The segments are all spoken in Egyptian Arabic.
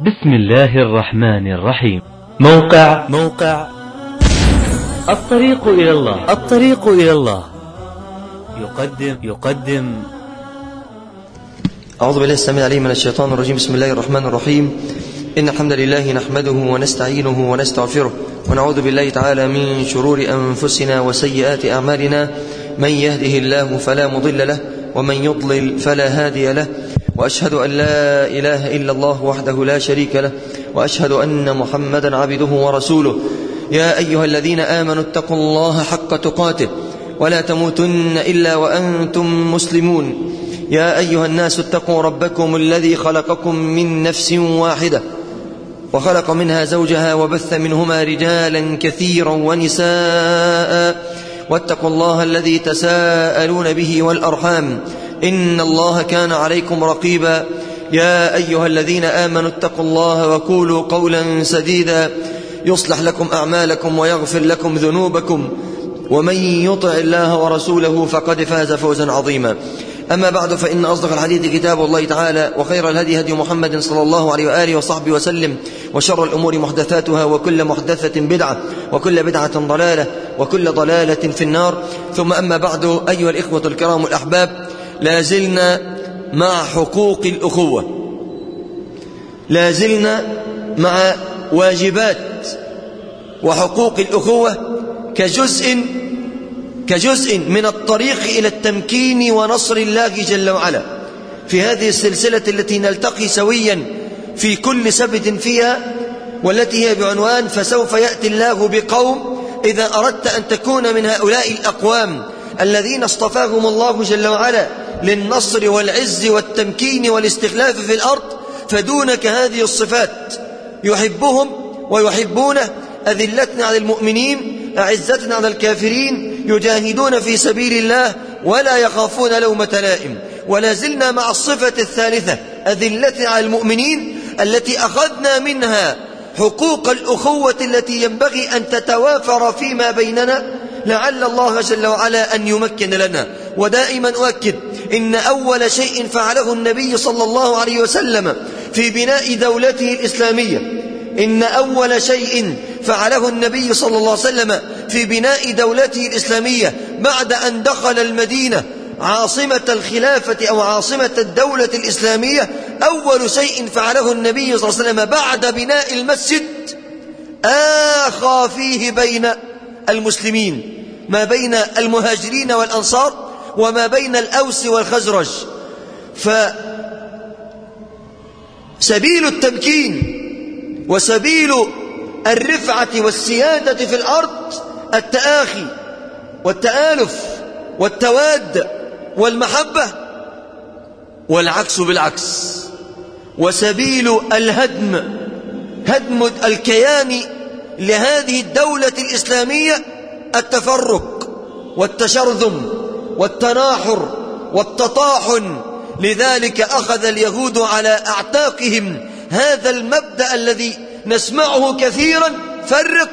بسم الله الرحمن الرحيم موقع موقع الطريق إلى الله الطريق إلى الله يقدم يقدم أعوذ بالله السميع العليم من الشيطان الرجيم بسم الله الرحمن الرحيم إن الحمد لله نحمده ونستعينه ونستغفره ونعوذ بالله تعالى من شرور أنفسنا وسيئات أعمالنا من يهده الله فلا مضل له ومن يضلل فلا هادي له وأشهد أن لا إله إلا الله وحده لا شريك له وأشهد أن محمدا عبده ورسوله يا أيها الذين آمنوا اتقوا الله حق تقاته ولا تموتن إلا وأنتم مسلمون يا أيها الناس اتقوا ربكم الذي خلقكم من نفس واحدة وخلق منها زوجها وبث منهما رجالا كثيرا ونساء واتقوا الله الذي تساءلون به والأرحام إن الله كان عليكم رقيبا يا أيها الذين آمنوا اتقوا الله وقولوا قولا سديدا يصلح لكم أعمالكم ويغفر لكم ذنوبكم ومن يطع الله ورسوله فقد فاز فوزا عظيما أما بعد فإن أصدق الحديث كتاب الله تعالى وخير الهدي هدي محمد صلى الله عليه وآله وصحبه وسلم وشر الأمور محدثاتها وكل محدثة بدعة وكل بدعة ضلالة وكل ضلالة في النار ثم أما بعد أيها الإخوة الكرام الأحباب لا زلنا مع حقوق الأخوة لا زلنا مع واجبات وحقوق الأخوة كجزء كجزء من الطريق إلى التمكين ونصر الله جل وعلا في هذه السلسلة التي نلتقي سويا في كل سبت فيها والتي هي بعنوان فسوف يأتي الله بقوم إذا أردت أن تكون من هؤلاء الأقوام الذين اصطفاهم الله جل وعلا للنصر والعز والتمكين والاستخلاف في الأرض فدونك هذه الصفات يحبهم ويحبونه أذلة على المؤمنين أعزة على الكافرين يجاهدون في سبيل الله ولا يخافون لومة لائم ولا زلنا مع الصفة الثالثة أذلة على المؤمنين التي أخذنا منها حقوق الأخوة التي ينبغي أن تتوافر فيما بيننا لعل الله جل وعلا أن يمكن لنا ودائما أؤكد إن أول شيء فعله النبي صلى الله عليه وسلم في بناء دولته الإسلامية إن أول شيء فعله النبي صلى الله عليه وسلم في بناء دولته الإسلامية بعد أن دخل المدينة عاصمة الخلافة أو عاصمة الدولة الإسلامية أول شيء فعله النبي صلى الله عليه وسلم بعد بناء المسجد آخى فيه بين المسلمين ما بين المهاجرين والأنصار وما بين الأوس والخزرج فسبيل التمكين وسبيل الرفعة والسيادة في الأرض التآخي والتآلف والتواد والمحبة والعكس بالعكس وسبيل الهدم هدم الكيان لهذه الدولة الإسلامية التفرق والتشرذم والتناحر والتطاحن لذلك أخذ اليهود على أعتاقهم هذا المبدأ الذي نسمعه كثيرا فرق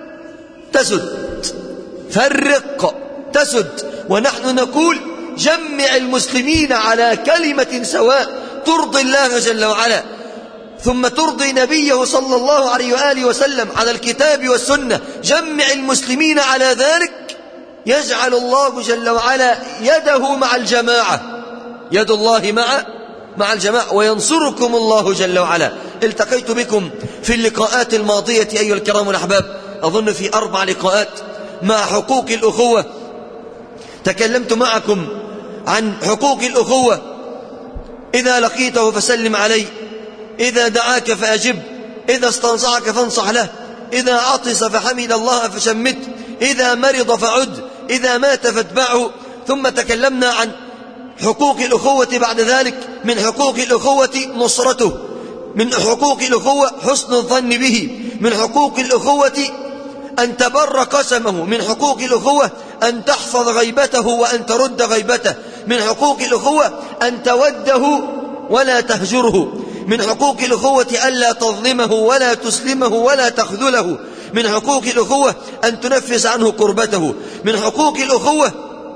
تسد فرق تسد ونحن نقول جمع المسلمين على كلمة سواء ترضي الله جل وعلا ثم ترضي نبيه صلى الله عليه وآله وسلم على الكتاب والسنة جمع المسلمين على ذلك يجعل الله جل وعلا يده مع الجماعة يد الله مع مع الجماعة وينصركم الله جل وعلا التقيت بكم في اللقاءات الماضية أيها الكرام الأحباب أظن في أربع لقاءات مع حقوق الأخوة تكلمت معكم عن حقوق الأخوة إذا لقيته فسلم عليه إذا دعاك فأجب إذا استنصعك فانصح له إذا عطس فحمد الله فشمت إذا مرض فعد إذا مات فاتبعه ثم تكلمنا عن حقوق الأخوة بعد ذلك من حقوق الأخوة نصرته من حقوق الأخوة حسن الظن به من حقوق الأخوة أن تبر قسمه من حقوق الأخوة أن تحفظ غيبته وأن ترد غيبته من حقوق الأخوة أن توده ولا تهجره من حقوق الأخوة ألا تظلمه ولا تسلمه ولا تخذله من حقوق الأخوة أن تنفس عنه كربته من حقوق الأخوة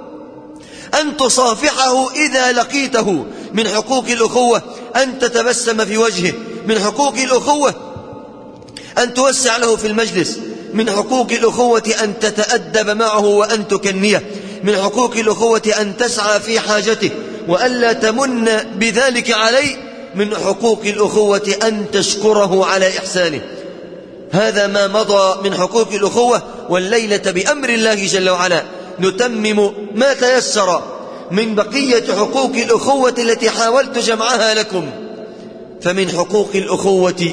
أن تصافحه إذا لقيته من حقوق الأخوة أن تتبسم في وجهه من حقوق الأخوة أن توسع له في المجلس من حقوق الأخوة أن تتأدب معه وأن تكنيه من حقوق الأخوة أن تسعى في حاجته وألا تمن بذلك عليه من حقوق الأخوة أن تشكره على إحسانه هذا ما مضى من حقوق الأخوة والليلة بأمر الله جل وعلا نتمم ما تيسر من بقية حقوق الأخوة التي حاولت جمعها لكم فمن حقوق الأخوة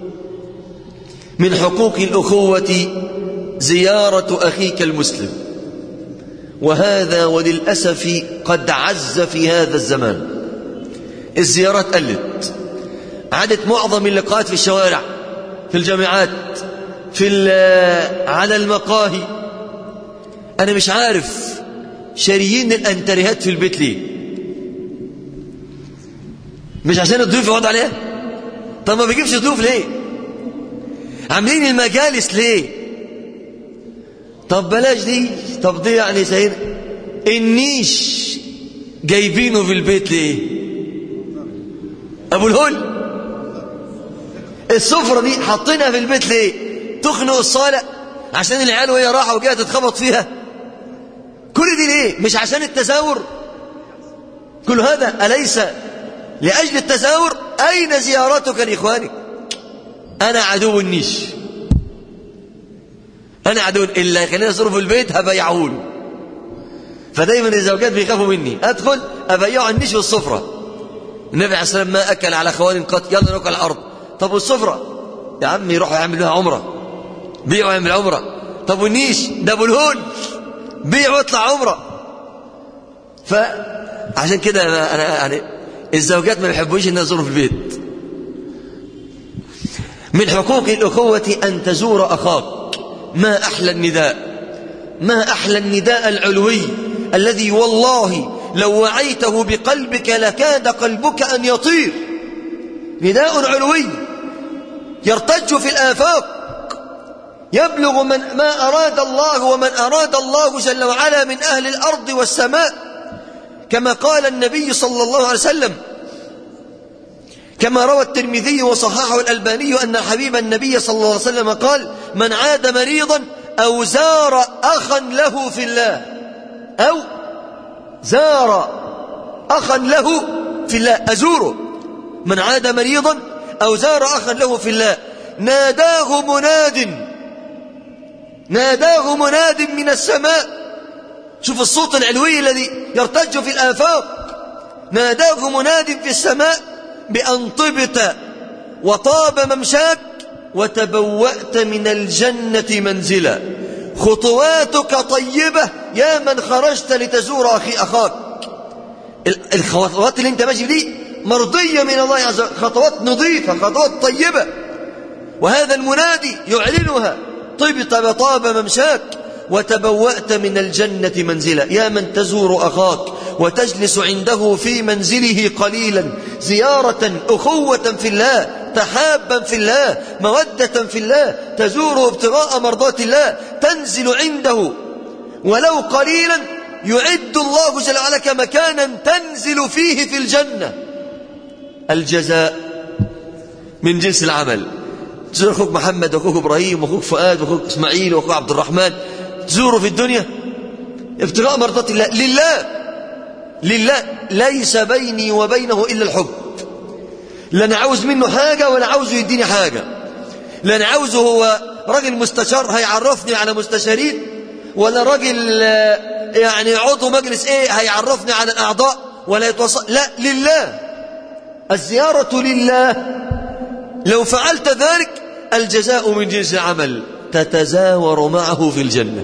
من حقوق الأخوة زيارة أخيك المسلم وهذا وللأسف قد عز في هذا الزمان الزيارات قلت عادت معظم اللقاءات في الشوارع في الجامعات في على المقاهي أنا مش عارف شاريين الأنتريهات في البيت ليه مش عشان الضيوف يقعد عليها طب ما بيجيبش ضيوف ليه عاملين المجالس ليه طب بلاش دي طب دي يعني سيد النيش جايبينه في البيت ليه ابو الهول السفرة دي حاطينها في البيت ليه تخنق الصالة عشان العيال وهي راحة وجايه تتخبط فيها كل دي ليه مش عشان التزاور كل هذا أليس لأجل التزاور أين زيارتك لإخوانك أنا عدو النيش أنا عدو إلا خلينا أصرف في البيت هبيعون فدايما الزوجات بيخافوا مني أدخل أبيعه النيش والصفرة النبي عليه الصلاة والسلام ما أكل على خوان قط يلا ناكل على الأرض طب والصفرة يا عم يروحوا يعملوا لها عمرة بيعوا يعمل عمرة طب والنيش ده أبو الهول بيع واطلع عمرة فعشان كده أنا, أنا يعني الزوجات ما بيحبوش إنها تزوروا في البيت من حقوق الأخوة أن تزور أخاك ما أحلى النداء ما أحلى النداء العلوي الذي والله لو وعيته بقلبك لكاد قلبك أن يطير نداء علوي يرتج في الآفاق يبلغ من ما أراد الله ومن أراد الله جل وعلا من أهل الأرض والسماء كما قال النبي صلى الله عليه وسلم كما روى الترمذي وصححه الألباني أن حبيب النبي صلى الله عليه وسلم قال من عاد مريضا أو زار أخا له في الله أو زار أخا له في الله أزوره من عاد مريضا أو زار أخا له في الله ناداه مناد ناداه مناد من السماء شوف الصوت العلوي الذي يرتج في الآفاق ناداه مناد في السماء بأن طبت وطاب ممشاك وتبوأت من الجنة منزلا خطواتك طيبة يا من خرجت لتزور أخي أخاك الخطوات اللي انت ماشي دي مرضية من الله عز وجل خطوات نظيفة خطوات طيبة وهذا المنادي يعلنها طبت وطاب ممشاك وتبوأت من الجنة منزلا يا من تزور أخاك وتجلس عنده في منزله قليلا زيارة أخوة في الله تحابا في الله مودة في الله تزوره ابتغاء مرضات الله تنزل عنده ولو قليلا يعد الله جل وعلا مكانا تنزل فيه في الجنة الجزاء من جنس العمل تزور أخوك محمد وأخوك إبراهيم وأخوك فؤاد وأخوك إسماعيل وأخوك عبد الرحمن تزوره في الدنيا ابتغاء مرضات الله لله لله ليس بيني وبينه إلا الحب لا أنا عاوز منه حاجة ولا عاوزه يديني حاجة لا أنا عاوزه هو راجل مستشار هيعرفني على مستشارين ولا راجل يعني عضو مجلس ايه هيعرفني على الأعضاء ولا يتوصل لا لله الزيارة لله لو فعلت ذلك الجزاء من جنس العمل تتزاور معه في الجنة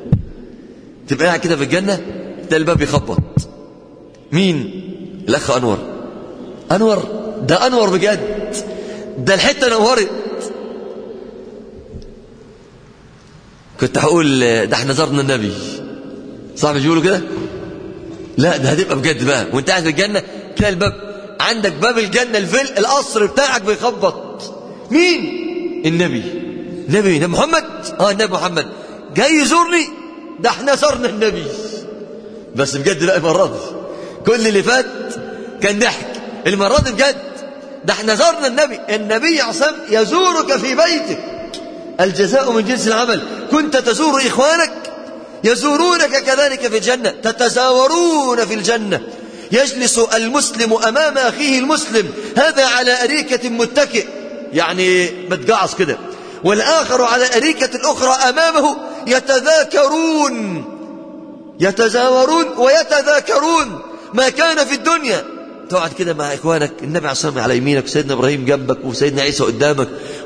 تبقى قاعد كده في الجنة ده الباب يخبط مين الأخ أنور أنور ده أنور بجد ده الحتة نورت كنت هقول ده احنا زرنا النبي صح مش بيقولوا كده لا ده هتبقى بجد بقى وانت قاعد في الجنة تلاقي الباب عندك باب الجنة الفل القصر بتاعك بيخبط مين النبي نبي نبي محمد اه النبي محمد جاي يزورني ده احنا زرنا النبي بس بجد بقى المرة دي كل اللي فات كان ضحك المرة دي بجد ده احنا زرنا النبي النبي عصام يزورك في بيتك الجزاء من جنس العمل كنت تزور إخوانك يزورونك كذلك في الجنة تتزاورون في الجنة يجلس المسلم أمام أخيه المسلم هذا على أريكة متكئ يعني متقعص كده والآخر على أريكة الأخرى أمامه يتذاكرون يتزاورون ويتذاكرون ما كان في الدنيا تقعد كده مع إخوانك النبي عليه الصلاة على يمينك وسيدنا إبراهيم جنبك وسيدنا عيسى قدامك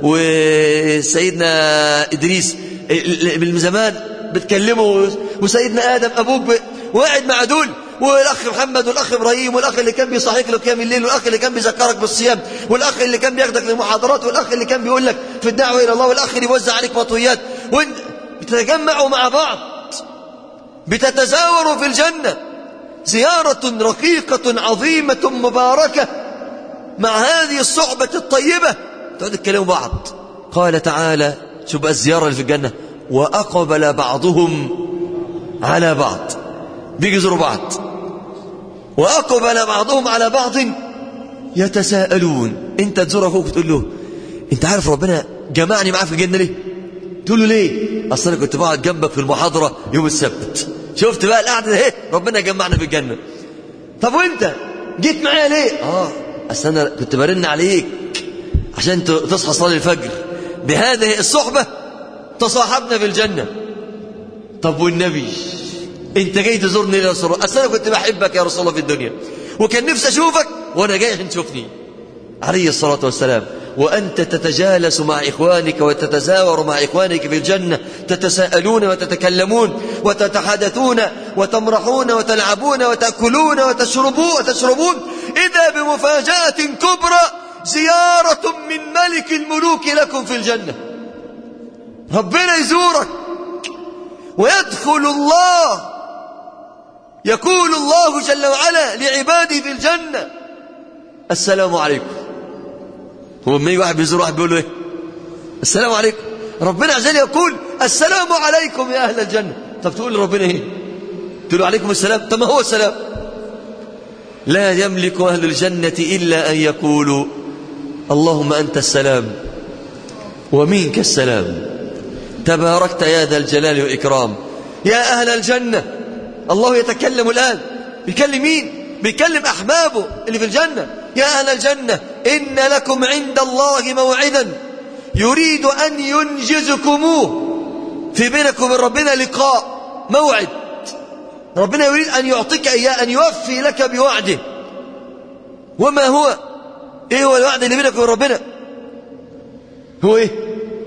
وسيدنا إدريس من زمان بتكلمه وسيدنا آدم أبوك وقاعد مع دول والاخ محمد والاخ ابراهيم والاخ اللي كان بيصحيك لقيام الليل والاخ اللي كان بيذكرك بالصيام والاخ اللي كان بياخدك للمحاضرات والاخ اللي كان بيقول لك في الدعوه الى الله والاخ اللي بيوزع عليك مطويات وانت بتتجمعوا مع بعض بتتزاوروا في الجنه زياره رقيقه عظيمه مباركه مع هذه الصحبه الطيبه تقعدوا تكلموا بعض قال تعالى شوف بقى الزياره اللي في الجنه واقبل بعضهم على بعض بيجي يزوروا بعض وأقبل بعضهم على بعض يتساءلون انت تزور اخوك وتقول له انت عارف ربنا جمعني معاه في الجنه ليه تقول له ليه اصل انا كنت بقعد جنبك في المحاضره يوم السبت شفت بقى القعده اهي ربنا جمعنا في الجنه طب وانت جيت معايا ليه اه اصل انا كنت برن عليك عشان تصحى صلاه الفجر بهذه الصحبه تصاحبنا في الجنه طب والنبي انت جاي تزورني يا رسول الله اصل انا كنت بحبك يا رسول الله في الدنيا وكان نفسي اشوفك وانا جاي عشان تشوفني عليه الصلاه والسلام وانت تتجالس مع اخوانك وتتزاور مع اخوانك في الجنه تتساءلون وتتكلمون وتتحدثون وتمرحون وتلعبون وتاكلون وتشربون وتشربون اذا بمفاجاه كبرى زياره من ملك الملوك لكم في الجنه ربنا يزورك ويدخل الله يقول الله جل وعلا لعباده في الجنة السلام عليكم هو لما يجي واحد بيزور واحد بيقول له ايه السلام عليكم ربنا عز وجل يقول السلام عليكم يا اهل الجنه طب تقول لربنا ايه تقول له عليكم السلام طب ما هو السلام لا يملك اهل الجنه الا ان يقولوا اللهم انت السلام ومنك السلام تباركت يا ذا الجلال والاكرام يا اهل الجنه الله يتكلم الآن بيكلم مين بيكلم أحبابه اللي في الجنة يا أهل الجنة إن لكم عند الله موعدا يريد أن ينجزكموه في بينكم وبين ربنا لقاء موعد ربنا يريد أن يعطيك إياه أن يوفي لك بوعده وما هو إيه هو الوعد اللي بينك وبين ربنا هو إيه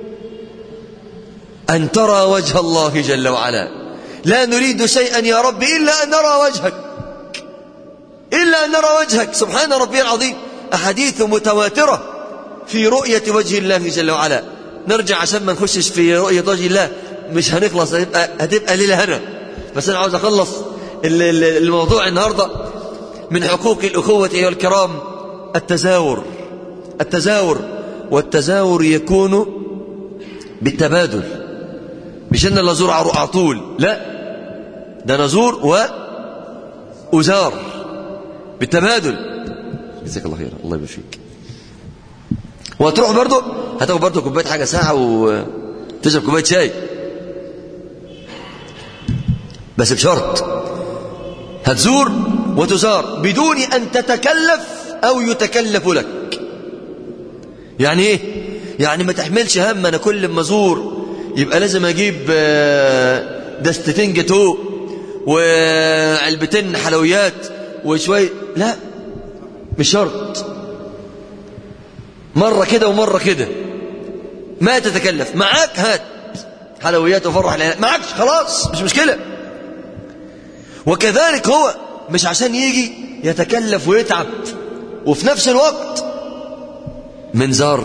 أن ترى وجه الله جل وعلا لا نريد شيئا يا رب إلا أن نرى وجهك إلا أن نرى وجهك سبحان ربي العظيم أحاديث متواترة في رؤية وجه الله جل وعلا نرجع عشان ما نخشش في رؤية وجه الله مش هنخلص هتبقى, هتبقى ليلة هنا بس أنا عاوز أخلص الموضوع النهاردة من حقوق الأخوة أيها الكرام التزاور التزاور والتزاور يكون بالتبادل مش ان اللي ازور على طول لا ده نزور وازار بالتبادل جزاك الله خير الله يبارك فيك وهتروح برضه هتاخد برضه كوبايه حاجه ساعه وتشرب كوبايه شاي بس بشرط هتزور وتزار بدون ان تتكلف او يتكلف لك يعني ايه يعني ما تحملش هم انا كل ما ازور يبقى لازم اجيب دستتين جاتو وعلبتين حلويات وشوية لا مش شرط مرة كده ومرة كده ما تتكلف معاك هات حلويات وفرح العيال معاكش خلاص مش مشكلة وكذلك هو مش عشان يجي يتكلف ويتعب وفي نفس الوقت منزار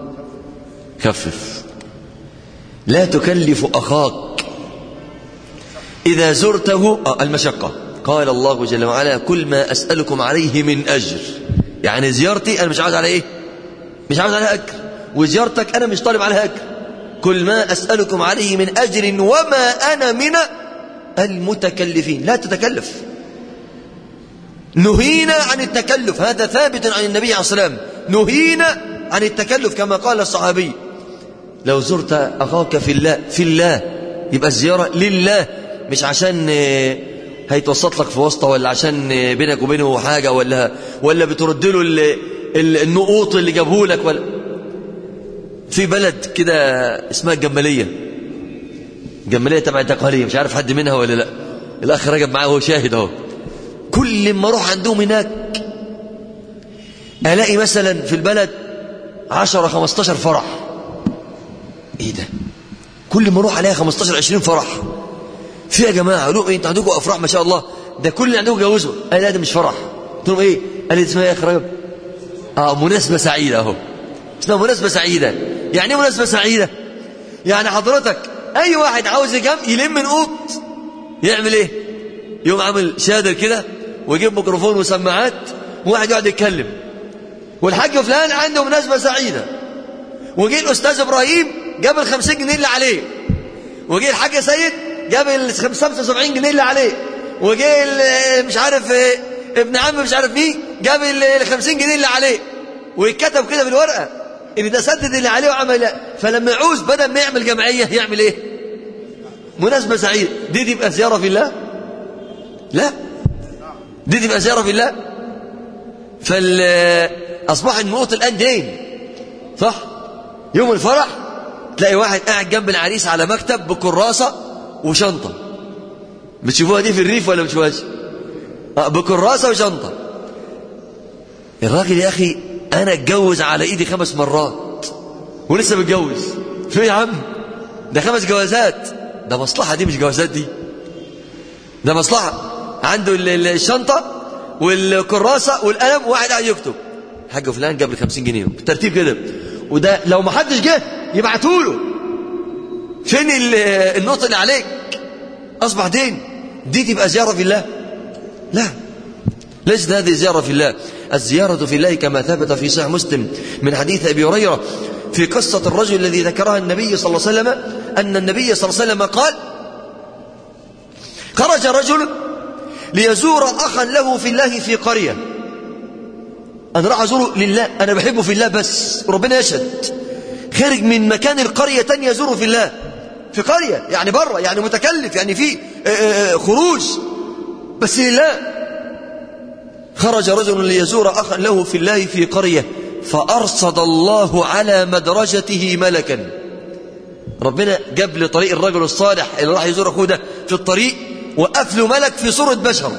خفف لا تكلف أخاك إذا زرته المشقة قال الله جل وعلا كل ما أسألكم عليه من أجر يعني زيارتي أنا مش عاوز على إيه مش عاوز عليها أجر وزيارتك أنا مش طالب عليها أجر كل ما أسألكم عليه من أجر وما أنا من المتكلفين لا تتكلف نهينا عن التكلف هذا ثابت عن النبي عليه الصلاة والسلام نهينا عن التكلف كما قال الصحابي لو زرت أخاك في الله في الله يبقى الزيارة لله مش عشان هيتوسط لك في واسطة ولا عشان بينك وبينه حاجة ولا ولا بترد له النقوط اللي جابه لك ولا في بلد كده اسمها الجمالية الجمالية تبع التقالية مش عارف حد منها ولا لا الأخ رجب معاه هو شاهد اهو كل ما اروح عندهم هناك الاقي مثلا في البلد 10 15 فرح ايه ده كل ما اروح الاقي 15 20 فرح في يا جماعه قالوا ايه انتوا عندكم افراح ما شاء الله ده كل اللي عندكم جوزوا قال لا ده مش فرح قلت لهم ايه قال لي اسمها ايه يا اخ رجب اه مناسبه سعيده اهو اسمها مناسبه سعيده يعني ايه مناسبه سعيده يعني حضرتك اي واحد عاوز يجم يلم نقوط يعمل ايه يقوم عامل شادر كده ويجيب ميكروفون وسماعات وواحد يقعد يتكلم والحاج فلان عنده مناسبة سعيدة وجي الأستاذ إبراهيم جاب ال 50 جنيه اللي عليه وجي الحاج سيد جاب ال 75 جنيه اللي عليه وجي مش عارف ابن عم مش عارف مين جاب ال 50 جنيه اللي عليه ويتكتب كده بالورقة ان ده سدد اللي عليه وعمل فلما يعوز بدل ما يعمل جمعية يعمل ايه مناسبة سعيدة دي تبقى زيارة في الله لا دي تبقى زيارة في الله فال أصبح النقط الآن دين صح يوم الفرح تلاقي واحد قاعد جنب العريس على مكتب بكراسة وشنطة بتشوفوها دي في الريف ولا بتشوفوهاش آه بكراسة وشنطة الراجل يا أخي أنا اتجوز على إيدي خمس مرات ولسه متجوز في يا عم ده خمس جوازات ده مصلحة دي مش جوازات دي ده مصلحة عنده الشنطة والكراسة والقلم وواحد قاعد يكتب حاج فلان جاب لي 50 جنيه بالترتيب كده وده لو ما حدش جه يبعتوا له فين النقطة اللي عليك أصبح دين دي تبقى زيارة في الله لا ليست هذه زيارة في الله الزيارة في الله كما ثبت في صحيح مسلم من حديث أبي هريرة في قصة الرجل الذي ذكرها النبي صلى الله عليه وسلم أن النبي صلى الله عليه وسلم قال خرج رجل ليزور أخا له في الله في قرية أنا راح أزوره لله أنا بحبه في الله بس ربنا يشهد خارج من مكان القرية تانية يزوره في الله في قرية يعني بره يعني متكلف يعني في خروج بس لله خرج رجل ليزور أخا له في الله في قرية فأرصد الله على مدرجته ملكا ربنا جاب لطريق الرجل الصالح اللي راح يزور أخوه ده في الطريق وقف له ملك في صورة بشر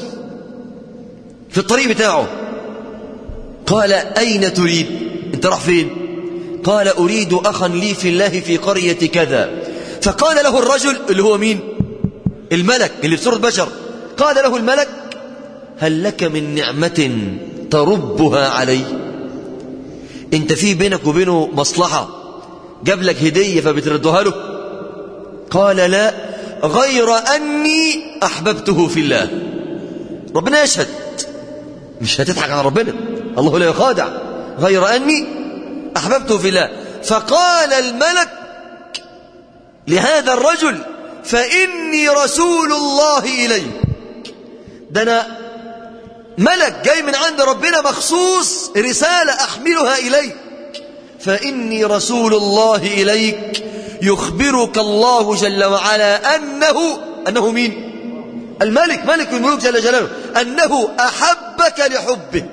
في الطريق بتاعه قال أين تريد انت راح فين قال أريد أخا لي في الله في قرية كذا فقال له الرجل اللي هو مين الملك اللي في صورة بشر قال له الملك هل لك من نعمة تربها علي انت في بينك وبينه مصلحة جاب لك هدية فبتردها له قال لا غير أني أحببته في الله ربنا يشهد مش هتضحك على ربنا الله لا يخادع غير أني أحببته في الله فقال الملك لهذا الرجل فإني رسول الله إليك ده أنا ملك جاي من عند ربنا مخصوص رسالة أحملها إليك فإني رسول الله إليك يخبرك الله جل وعلا أنه أنه مين الملك ملك الملوك جل جلاله أنه أحبك لحبه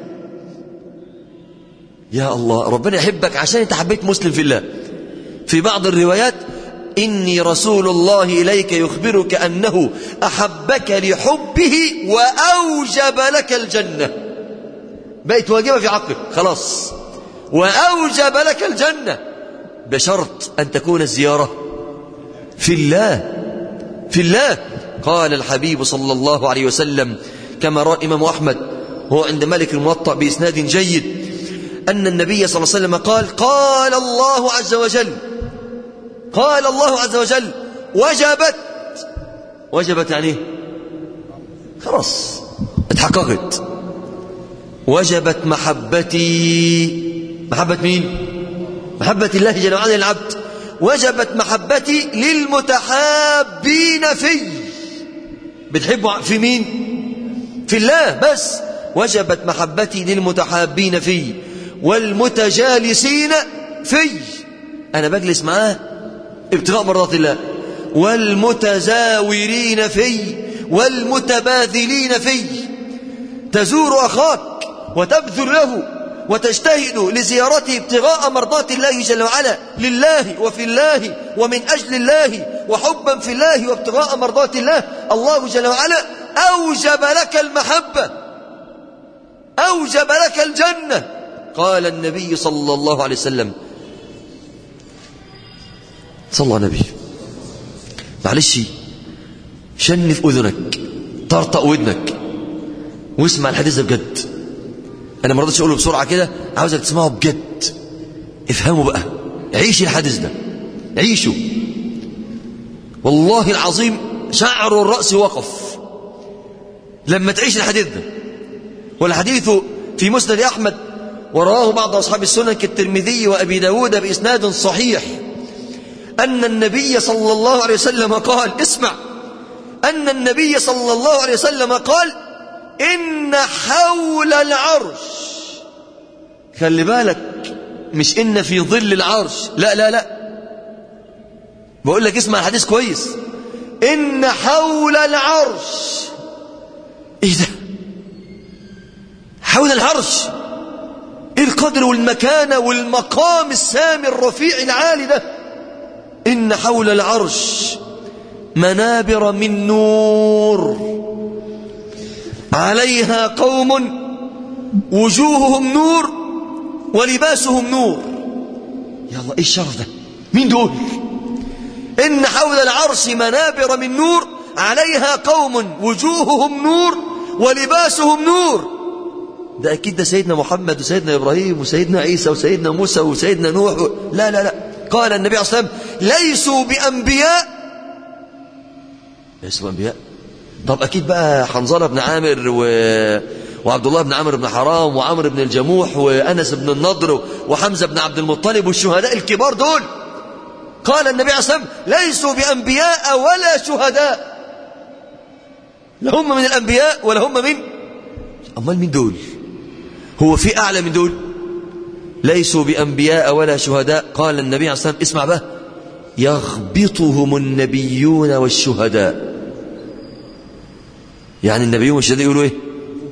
يا الله ربنا يحبك عشان انت حبيت مسلم في الله في بعض الروايات إني رسول الله إليك يخبرك أنه أحبك لحبه وأوجب لك الجنة بقت واجبة في عقلك خلاص وأوجب لك الجنة بشرط أن تكون الزيارة في الله في الله قال الحبيب صلى الله عليه وسلم كما رأى الإمام أحمد هو عند ملك الموطأ بإسناد جيد أن النبي صلى الله عليه وسلم قال قال الله عز وجل قال الله عز وجل وجبت وجبت يعني خلاص اتحققت وجبت محبتي محبة مين محبة الله جل وعلا للعبد وجبت محبتي للمتحابين في بتحبوا في مين في الله بس وجبت محبتي للمتحابين في والمتجالسين في أنا بجلس معاه ابتغاء مرضات الله والمتزاورين في والمتباذلين في تزور أخاك وتبذل له وتجتهد لزيارته ابتغاء مرضات الله جل وعلا لله وفي الله ومن أجل الله وحبا في الله وابتغاء مرضات الله الله جل وعلا أوجب لك المحبة أوجب لك الجنة قال النبي صلى الله عليه وسلم صلى الله عليه النبي معلش شنف أذنك طرطق ودنك واسمع الحديث ده بجد أنا ما رضيتش أقوله بسرعة كده عاوزك تسمعه بجد افهموا بقى عيش الحديث ده عيشه والله العظيم شعر الرأس وقف لما تعيش الحديث ده والحديث في مسند أحمد ورواه بعض أصحاب السنن كالترمذي وأبي داود بإسناد صحيح أن النبي صلى الله عليه وسلم قال اسمع أن النبي صلى الله عليه وسلم قال إن حول العرش خلي بالك مش إن في ظل العرش لا لا لا بقول لك اسمع الحديث كويس إن حول العرش إيه ده حول العرش إيه القدر والمكانة والمقام السامي الرفيع العالي ده إن حول العرش منابر من نور عليها قوم وجوههم نور ولباسهم نور يلا ايه الشرف ده مين دول إن حول العرش منابر من نور عليها قوم وجوههم نور ولباسهم نور ده أكيد ده سيدنا محمد وسيدنا إبراهيم وسيدنا عيسى وسيدنا موسى وسيدنا نوح و... لا لا لا قال النبي عليه الصلاة والسلام ليسوا بأنبياء ليسوا بأنبياء طب أكيد بقى حنظلة بن عامر و... وعبد الله بن عمرو بن حرام وعمرو بن الجموح وأنس بن النضر وحمزة بن عبد المطلب والشهداء الكبار دول قال النبي عليه الصلاة والسلام ليسوا بأنبياء ولا شهداء لا هم من الأنبياء ولا هم من أمال من دول هو في أعلى من دول ليسوا بأنبياء ولا شهداء قال النبي عليه الصلاة والسلام اسمع بقى يغبطهم النبيون والشهداء يعني النبيون والشهداء يقولوا ايه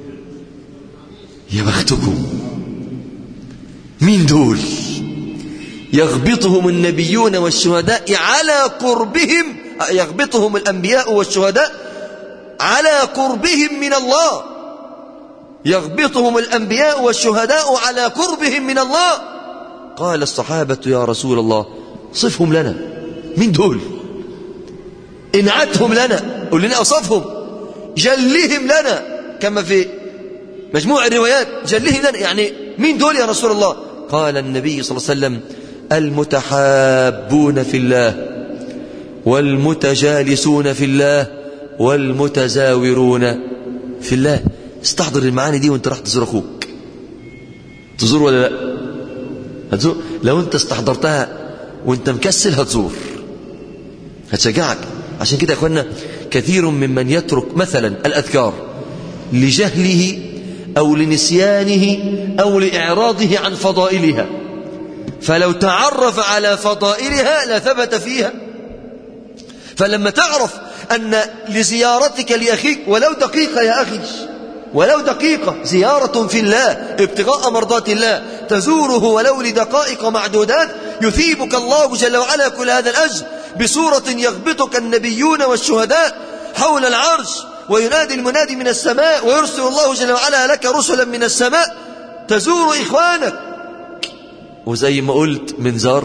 يا بختكم مين دول يغبطهم النبيون والشهداء على قربهم يغبطهم الأنبياء والشهداء على قربهم من الله يغبطهم الأنبياء والشهداء على قربهم من الله قال الصحابة يا رسول الله صفهم لنا من دول انعتهم لنا قل لنا أوصفهم جلهم لنا كما في مجموع الروايات جلهم لنا يعني مين دول يا رسول الله قال النبي صلى الله عليه وسلم المتحابون في الله والمتجالسون في الله والمتزاورون في الله استحضر المعاني دي وانت راح تزور اخوك تزور ولا لا هتزور لو انت استحضرتها وانت مكسل هتزور هتشجعك عشان كده يا اخوانا كثير ممن يترك مثلا الاذكار لجهله او لنسيانه او لاعراضه عن فضائلها فلو تعرف على فضائلها لثبت فيها فلما تعرف أن لزيارتك لأخيك ولو دقيقة يا أخي ولو دقيقة زيارة في الله ابتغاء مرضات الله تزوره ولو لدقائق معدودات يثيبك الله جل وعلا كل هذا الأجر بصورة يغبطك النبيون والشهداء حول العرش وينادي المنادي من السماء ويرسل الله جل وعلا لك رسلا من السماء تزور إخوانك وزي ما قلت منزار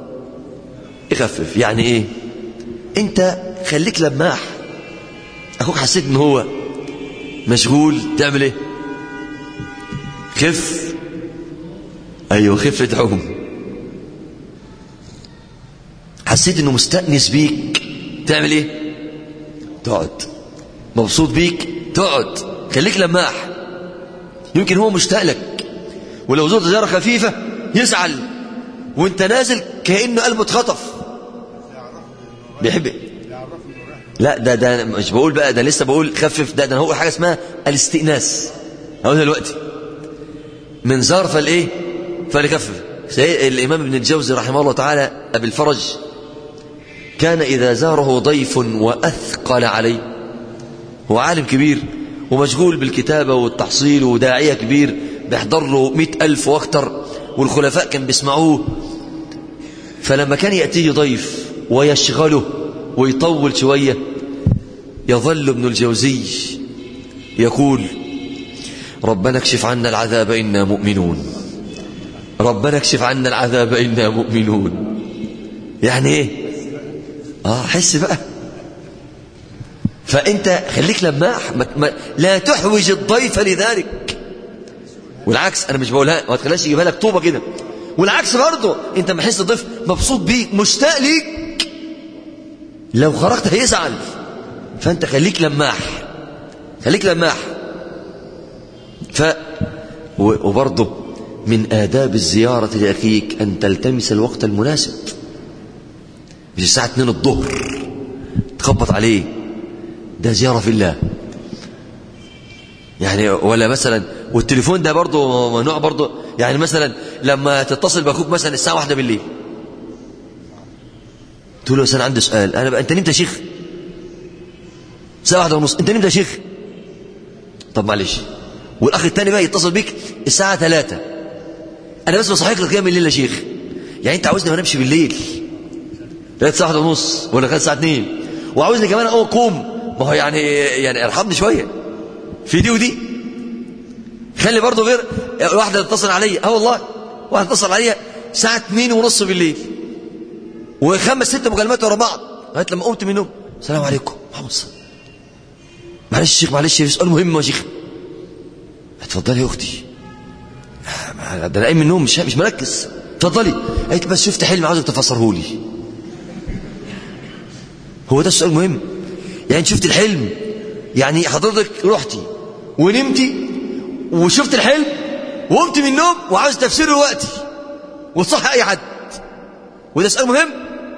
يخفف يعني ايه انت خليك لماح اخوك حسيت ان هو مشغول تعمل ايه خف ايوه خف ادعوهم حسيت انه مستأنس بيك تعمل ايه تقعد مبسوط بيك تقعد خليك لماح يمكن هو مشتاق لك ولو زرت زيارة خفيفة يزعل وانت نازل كأنه قلبه اتخطف بيحب لا ده ده مش بقول بقى ده لسه بقول خفف ده ده انا هقول حاجه اسمها الاستئناس هقولها دلوقتي من زار فالايه فليكفف الإمام ابن الجوزي رحمه الله تعالى أبي الفرج كان إذا زاره ضيف وأثقل عليه هو عالم كبير ومشغول بالكتابة والتحصيل وداعية كبير بيحضر له مئة ألف واكتر والخلفاء كان بيسمعوه فلما كان يأتيه ضيف ويشغله ويطول شوية يظل ابن الجوزي يقول ربنا اكشف عنا العذاب إنا مؤمنون ربنا اكشف عنا العذاب إنا مؤمنون يعني ايه اه حس بقى فانت خليك لماح ما ما لا تحوج الضيف لذلك والعكس انا مش بقولها ما تخليش يجيبها لك طوبه كده والعكس برضه انت ما حس الضيف مبسوط بيك مشتاق ليك لو خرجت هيزعل فانت خليك لماح خليك لماح ف وبرضه من آداب الزيارة لأخيك أن تلتمس الوقت المناسب مش الساعة 2 الظهر تخبط عليه ده زيارة في الله يعني ولا مثلا والتليفون ده برضه ممنوع برضه يعني مثلا لما تتصل باخوك مثلا الساعة واحدة بالليل تقول له انا عندي سؤال انا بقى انت نمت يا شيخ الساعة واحدة ونص انت نمت يا شيخ طب معلش والاخ التاني بقى يتصل بيك الساعة ثلاثة انا بس بصحيك لقيام الليل يا شيخ يعني انت عاوزني ما انامش بالليل لغايه الساعة واحدة ونص ولا لغايه الساعة اتنين وعاوزني كمان اقوم ما هو يعني يعني ارحمني شويه في دي ودي خلي برضه غير واحده تتصل عليا اه والله واحده تتصل عليا الساعه 2 ونص بالليل وخمس ست مكالمات ورا بعض لغايه لما قمت من النوم السلام عليكم محمد صلى معلش يا شيخ معلش سؤال مهم يا شيخ اتفضلي يا اختي ده انا قايم من النوم مش مش مركز اتفضلي قالت بس شفت حلم عاوزك تفسره لي هو ده السؤال المهم يعني شفت الحلم يعني حضرتك رحتي ونمتي وشفت الحلم وقمت من النوم وعاوز تفسيره دلوقتي وتصح اي حد وده سؤال مهم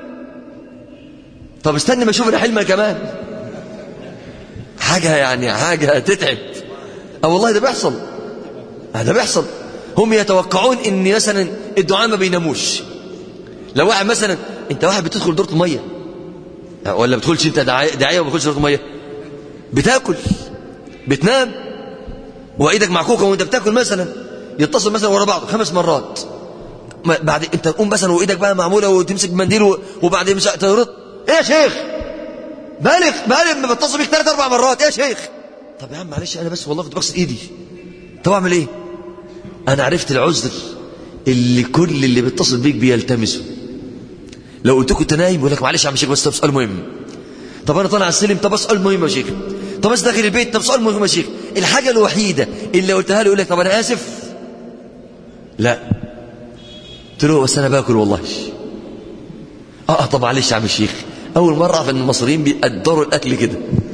طب استنى ما اشوف الحلم كمان حاجة يعني حاجة تتعب اه والله ده بيحصل ده بيحصل هم يتوقعون ان مثلا الدعاء ما بيناموش لو واحد مثلا انت واحد بتدخل دورة الميه ولا بتدخلش انت داعيه وما بتدخلش دورة الميه بتاكل بتنام وايدك معكوكه وانت بتاكل مثلا يتصل مثلا ورا بعض خمس مرات بعد انت تقوم مثلا وايدك بقى معموله وتمسك منديل وبعدين مش ترد ايه يا شيخ بالغ بالغ ما بتصل بيك ثلاث اربع مرات ايه يا شيخ طب يا عم معلش انا بس والله كنت بغسل ايدي طب اعمل ايه انا عرفت العذر اللي كل اللي بيتصل بيك بيلتمسه لو قلت كنت نايم يقول لك معلش يا عم شيخ بس طب سؤال مهم طب انا طالع على السلم طب سؤال مهم يا شيخ طب بس داخل البيت طب سؤال مهم يا شيخ الحاجه الوحيده اللي قلتها له يقول لك طب انا اسف لا قلت له بس انا باكل والله اه طب معلش يا عم الشيخ اول مره اعرف ان المصريين بيقدروا الاكل كده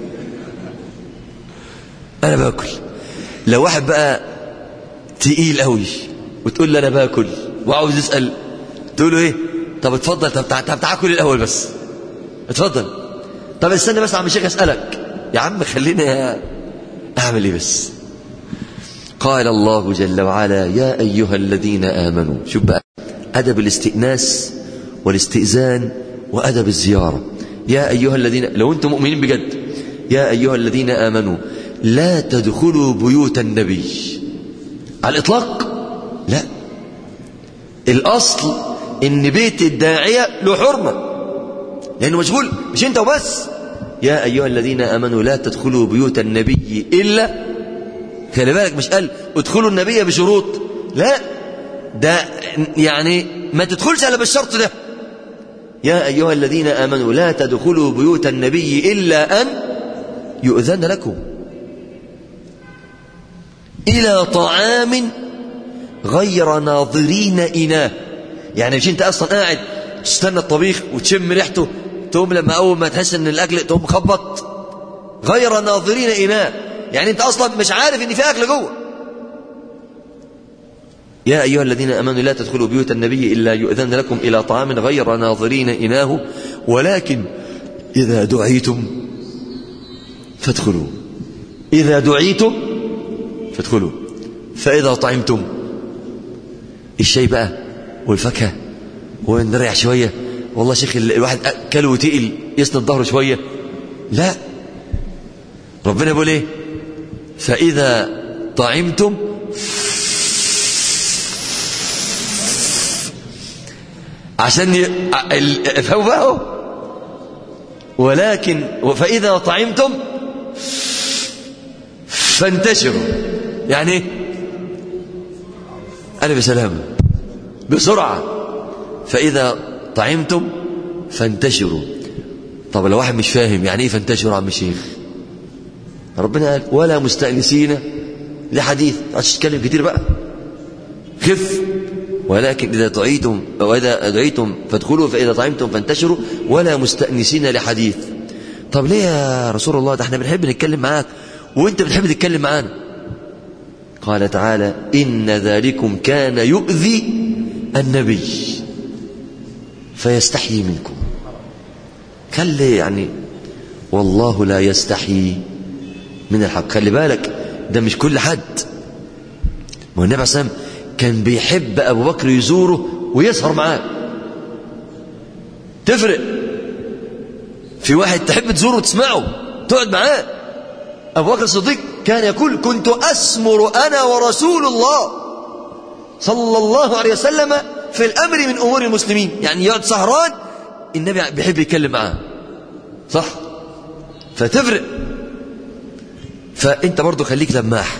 انا باكل لو واحد بقى تقيل قوي وتقول له انا باكل وعاوز يسال تقول له ايه طب اتفضل طب طب تعال كل الاول بس اتفضل طب استنى بس يا عم الشيخ اسالك يا عم خليني اعمل ايه بس قال الله جل وعلا يا ايها الذين امنوا شوف بقى ادب الاستئناس والاستئذان وادب الزياره يا ايها الذين لو انتم مؤمنين بجد يا ايها الذين امنوا لا تدخلوا بيوت النبي على الاطلاق لا الاصل ان بيت الداعيه له حرمه لانه مشغول مش انت وبس يا ايها الذين امنوا لا تدخلوا بيوت النبي الا خلي بالك مش قال ادخلوا النبي بشروط لا ده يعني ما تدخلش الا بالشرط ده يا ايها الذين امنوا لا تدخلوا بيوت النبي الا ان يؤذن لكم الى طعام غير ناظرين اناه يعني مش انت اصلا قاعد تستنى الطبيخ وتشم ريحته تقوم لما اول ما تحس ان الاكل تقوم مخبط غير ناظرين اناه يعني انت اصلا مش عارف ان في اكل جوه يا ايها الذين امنوا لا تدخلوا بيوت النبي الا يؤذن لكم الى طعام غير ناظرين اناه ولكن اذا دعيتم فادخلوا اذا دعيتم فادخلوا فاذا طعمتم الشاي بقى والفاكهة ونريح شوية والله شيخ الواحد كل وتقل يسند ظهره شوية لا ربنا بيقول ايه فإذا طعمتم عشان ي... افهموا بقى اهو ولكن فإذا طعمتم فانتشروا يعني ايه أنا بسلام بسرعة فإذا طعمتم فانتشروا طب لو واحد مش فاهم يعني ايه فانتشروا عم الشيخ ربنا قال ولا مستأنسين لحديث عشان تتكلم كتير بقى خف ولكن إذا دعيتم وإذا دعيتم فادخلوا فإذا طعمتم فانتشروا ولا مستأنسين لحديث طب ليه يا رسول الله ده احنا بنحب نتكلم معاك وانت بتحب تتكلم معانا قال تعالى إن ذلكم كان يؤذي النبي فيستحيي منكم قال لي يعني والله لا يستحيي من الحق خلي بالك ده مش كل حد ما هو النبي عليه الصلاه كان بيحب ابو بكر يزوره ويسهر معاه تفرق في واحد تحب تزوره وتسمعه تقعد معاه ابو بكر الصديق كان يقول كنت اسمر انا ورسول الله صلى الله عليه وسلم في الامر من امور المسلمين يعني يقعد سهران النبي بيحب يتكلم معاه صح فتفرق فانت برضو خليك لماح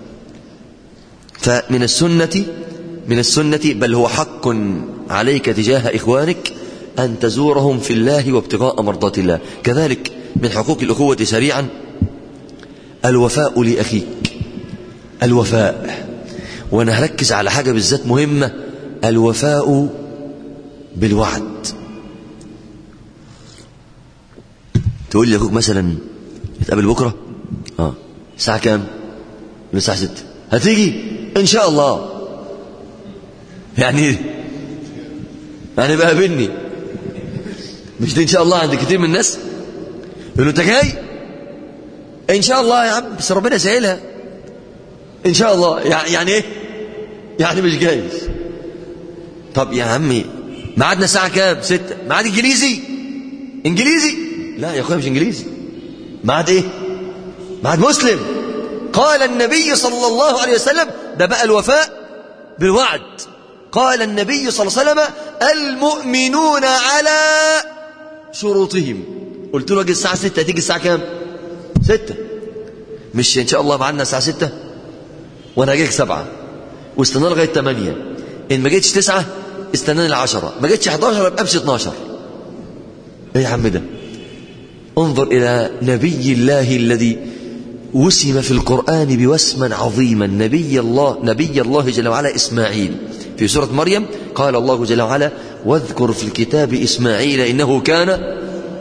فمن السنة من السنة بل هو حق عليك تجاه إخوانك أن تزورهم في الله وابتغاء مرضات الله كذلك من حقوق الأخوة سريعا الوفاء لأخيك الوفاء وأنا هركز على حاجة بالذات مهمة الوفاء بالوعد تقول لي أخوك مثلا نتقابل بكرة اه الساعة كام من الساعة ستة هتيجي ان شاء الله يعني ايه يعني بقى بني مش دي ان شاء الله عند كتير من الناس يقولوا انت جاي ان شاء الله يا عم بس ربنا يسهلها ان شاء الله يعني ايه يعني مش جاي طب يا عمي ميعادنا الساعة كام ستة ميعاد انجليزي انجليزي لا يا اخويا مش انجليزي ميعاد ايه ميعاد مسلم قال النبي صلى الله عليه وسلم ده بقى الوفاء بالوعد قال النبي صلى الله عليه وسلم المؤمنون على شروطهم قلت له اجي الساعة ستة تيجي الساعة كام ستة مش ان شاء الله معنا الساعة ستة وانا هجيك سبعة واستنى لغاية ثمانية ان ما جيتش تسعة استناني العشرة ما جيتش 11 يبقى امشي 12 ايه يا عم ده انظر الى نبي الله الذي وسم في القرآن بوسما عظيما نبي الله نبي الله جل وعلا إسماعيل في سورة مريم قال الله جل وعلا واذكر في الكتاب إسماعيل إنه كان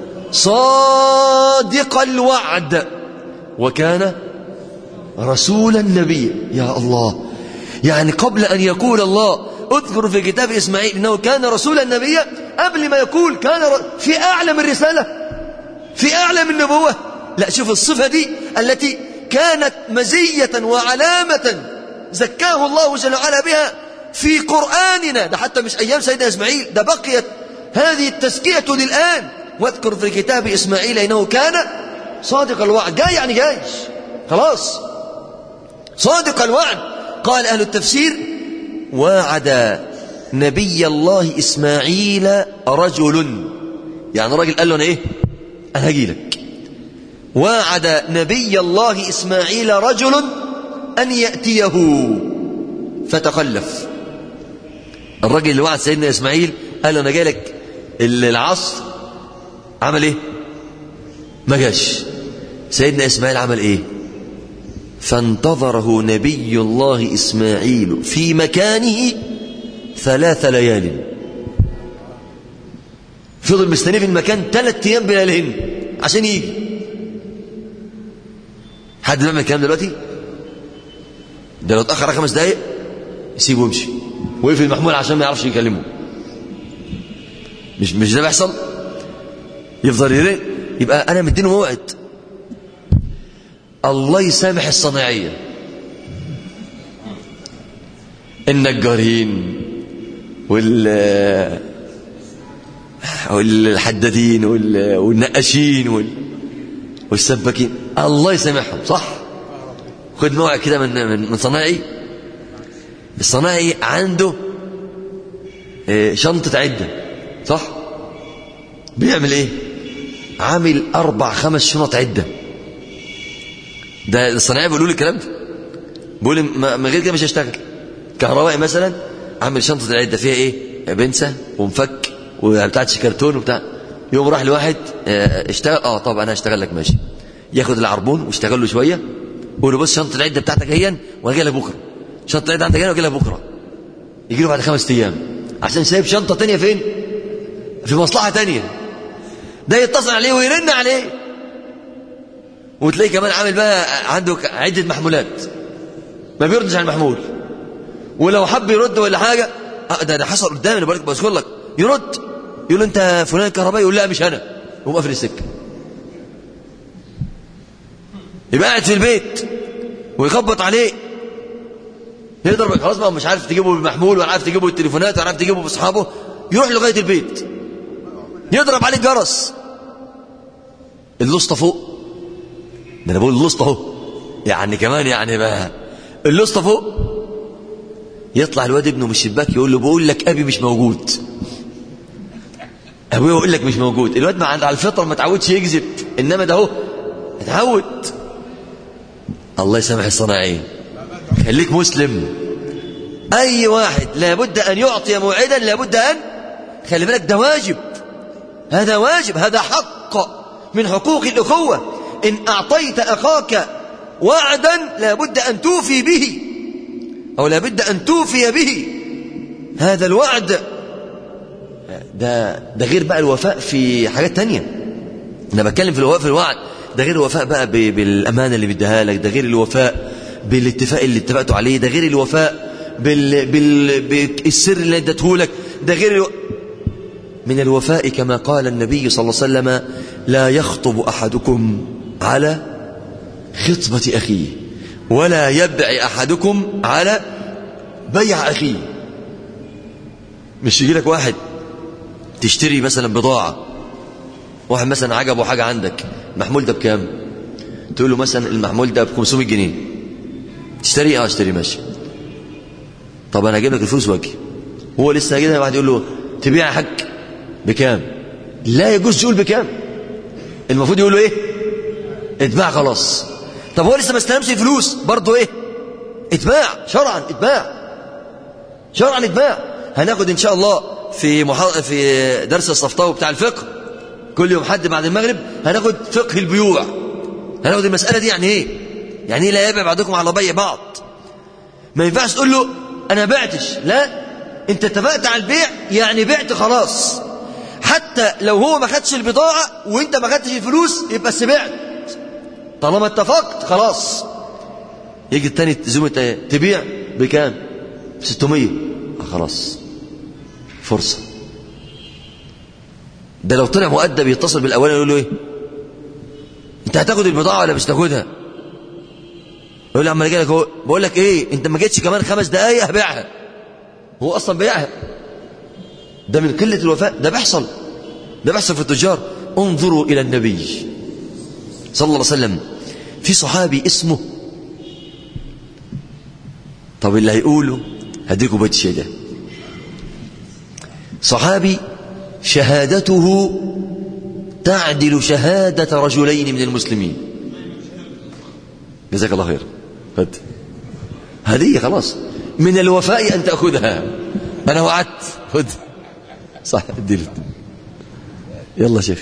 صادق الوعد وكان رسولا نبيا يا الله يعني قبل أن يقول الله اذكر في كتاب إسماعيل إنه كان رسولا نبيا قبل ما يقول كان في أعلى من الرسالة في أعلى من النبوة لا شوف الصفة دي التي كانت مزية وعلامة زكاه الله جل وعلا بها في قرآننا ده حتى مش أيام سيدنا إسماعيل ده بقيت هذه التزكية للآن واذكر في كتاب إسماعيل إنه كان صادق الوعد جاي يعني جاي خلاص صادق الوعد قال أهل التفسير وعد نبي الله إسماعيل رجل يعني راجل قال له أنا إيه أنا هجي لك وعد نبي الله إسماعيل رجل أن يأتيه فتخلف الرجل اللي وعد سيدنا إسماعيل قال له أنا جاي لك العصر عمل إيه ما جاش سيدنا إسماعيل عمل إيه فانتظره نبي الله إسماعيل في مكانه ثلاث ليال فضل مستنيه في المكان ثلاث أيام بليالهن عشان يجي حد بيعمل الكلام دلوقتي ده لو اتأخر خمس دقايق يسيبه ويمشي ويقفل المحمول عشان ما يعرفش يكلمه مش مش ده بيحصل يفضل يرق يبقى انا مدينه موعد الله يسامح الصناعيه النجارين وال والحدادين وال... والنقاشين وال... والسباكين الله يسامحهم صح خد نوع كده من من من صنايعي الصنايعي عنده آه، شنطة عدة صح بيعمل ايه عامل اربع خمس شنط عدة ده الصنايعي بيقولوا لي الكلام ده بيقول لي ما ما غير كده مش هشتغل كهربائي مثلا عامل شنطة العدة فيها ايه بنسة ومفك وبتاعت شكرتون وبتاع يوم راح لواحد آه، اشتغل اه طب انا هشتغل لك ماشي ياخد العربون ويشتغل له شويه يقول له بص شنطه العده بتاعتك اهي وانا جاي لك بكره شنطه العده عندك هنا واجي لك بكره يجي له بعد خمس ايام عشان سايب شنطه تانية فين في مصلحه تانية ده يتصل عليه ويرن عليه وتلاقيه كمان عامل بقى عنده عده محمولات ما بيردش على المحمول ولو حب يرد ولا حاجه آه، ده ده حصل قدامي انا بقول لك بذكر لك يرد يقول له انت فلان الكهربائي يقول لا مش انا يقوم قافل السكه يبقى قاعد في البيت ويخبط عليه يضرب خلاص بقى مش عارف تجيبه بالمحمول ولا عارف تجيبه بالتليفونات ولا عارف تجيبه باصحابه يروح لغايه البيت يضرب عليه الجرس اللسطه فوق ده انا بقول اللسطه اهو يعني كمان يعني بقى اللسطه فوق يطلع الواد ابنه من الشباك يقول له بقول لك ابي مش موجود ابويا يقول لك مش موجود الواد ما عند على الفطره ما تعودش يكذب انما ده اهو اتعود الله يسامح الصناعين خليك مسلم اي واحد لابد ان يعطي موعدا لابد ان خلي بالك ده واجب هذا واجب هذا حق من حقوق الاخوه ان اعطيت اخاك وعدا لابد ان توفي به او لابد ان توفي به هذا الوعد ده ده غير بقى الوفاء في حاجات تانية انا بتكلم في الوفاء في الوعد ده غير الوفاء بقى ب- بالامانه اللي بيديها لك ده غير الوفاء بالاتفاق اللي اتفقتوا عليه ده غير الوفاء بال... بال... بالسر اللي ادته لك ده غير الو... من الوفاء كما قال النبي صلى الله عليه وسلم لا يخطب احدكم على خطبه اخيه ولا يبع احدكم على بيع اخيه مش يجي لك واحد تشتري مثلا بضاعة واحد مثلا عجبه حاجة عندك المحمول ده بكام تقول له مثلا المحمول ده ب 500 جنيه تشتري اه اشتري ماشي طب انا هجيب لك الفلوس واجي هو لسه هيجي واحد يقول له تبيع يا حاج بكام لا يجوز يقول بكام المفروض يقول له ايه اتباع خلاص طب هو لسه ما استلمش الفلوس برضه ايه اتباع شرعا اتباع شرعا اتباع هناخد ان شاء الله في محا... في درس الصفطاوي بتاع الفقه كل يوم حد بعد المغرب هناخد فقه البيوع هناخد المسألة دي يعني ايه يعني ايه لا يبيع بعضكم على بيع بعض ما ينفعش تقول له انا بعتش لا انت اتفقت على البيع يعني بعت خلاص حتى لو هو ما خدش البضاعة وانت ما خدتش الفلوس يبقى بس بعت طالما اتفقت خلاص يجي التاني زوم تبيع بكام 600 آه خلاص فرصة ده لو طلع مؤدب يتصل بالأولاني يقول له ايه انت هتاخد البضاعة ولا مش تاخدها يقول له عم جاي لك هو بقول لك ايه انت ما جيتش كمان خمس دقايق هبيعها هو اصلا بيعها ده من قلة الوفاء ده بيحصل ده بيحصل في التجار انظروا الى النبي صلى الله عليه وسلم في صحابي اسمه طب اللي هيقوله هديكوا بيت شيء ده صحابي شهادته تعدل شهادة رجلين من المسلمين جزاك الله خير خد هدية خلاص من الوفاء أن تأخذها أنا وعدت خد صح ادي يلا شيخ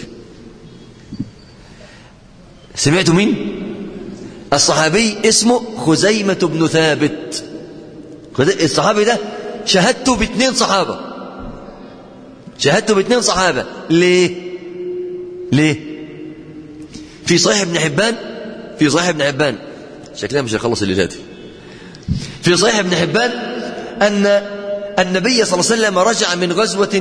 سمعتوا مين الصحابي اسمه خزيمة بن ثابت الصحابي ده شهدته باثنين صحابة شهدته باثنين صحابة ليه ليه في صحيح ابن حبان في صحيح ابن حبان شكلها مش هيخلص الليلة دي في صحيح ابن حبان أن النبي صلى الله عليه وسلم رجع من غزوة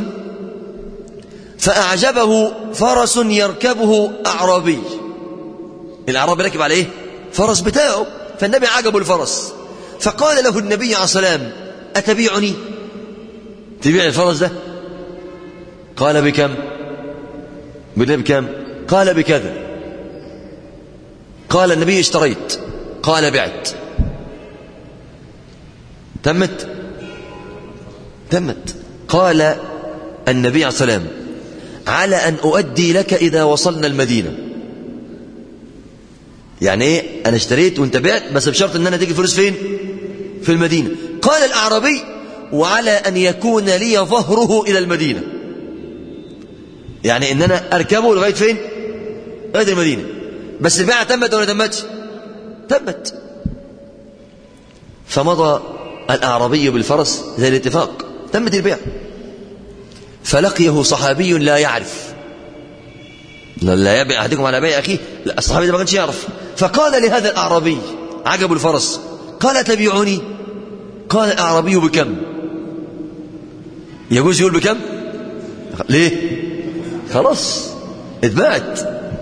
فأعجبه فرس يركبه أعرابي الأعرابي راكب على إيه فرس بتاعه فالنبي عجبه الفرس فقال له النبي عليه السلام أتبيعني تبيع الفرس ده قال بكم بالله بكم قال بكذا قال النبي اشتريت قال بعت تمت تمت قال النبي عليه الصلاة والسلام على أن أؤدي لك إذا وصلنا المدينة يعني ايه انا اشتريت وانت بعت بس بشرط ان انا تيجي فلوس فين في المدينة قال الاعرابي وعلى ان يكون لي ظهره الى المدينة يعني ان انا اركبه لغاية فين لغاية المدينة بس البيعة تمت ولا تمتش تمت فمضى الاعرابي بالفرس زي الاتفاق تمت البيعة فلقيه صحابي لا يعرف لا يبيع احدكم على بيع اخيه لا الصحابي ده ما كانش يعرف فقال لهذا الاعرابي عجب الفرس قال تبيعني قال الاعرابي بكم يجوز يقول بكم ليه خلاص اتباعت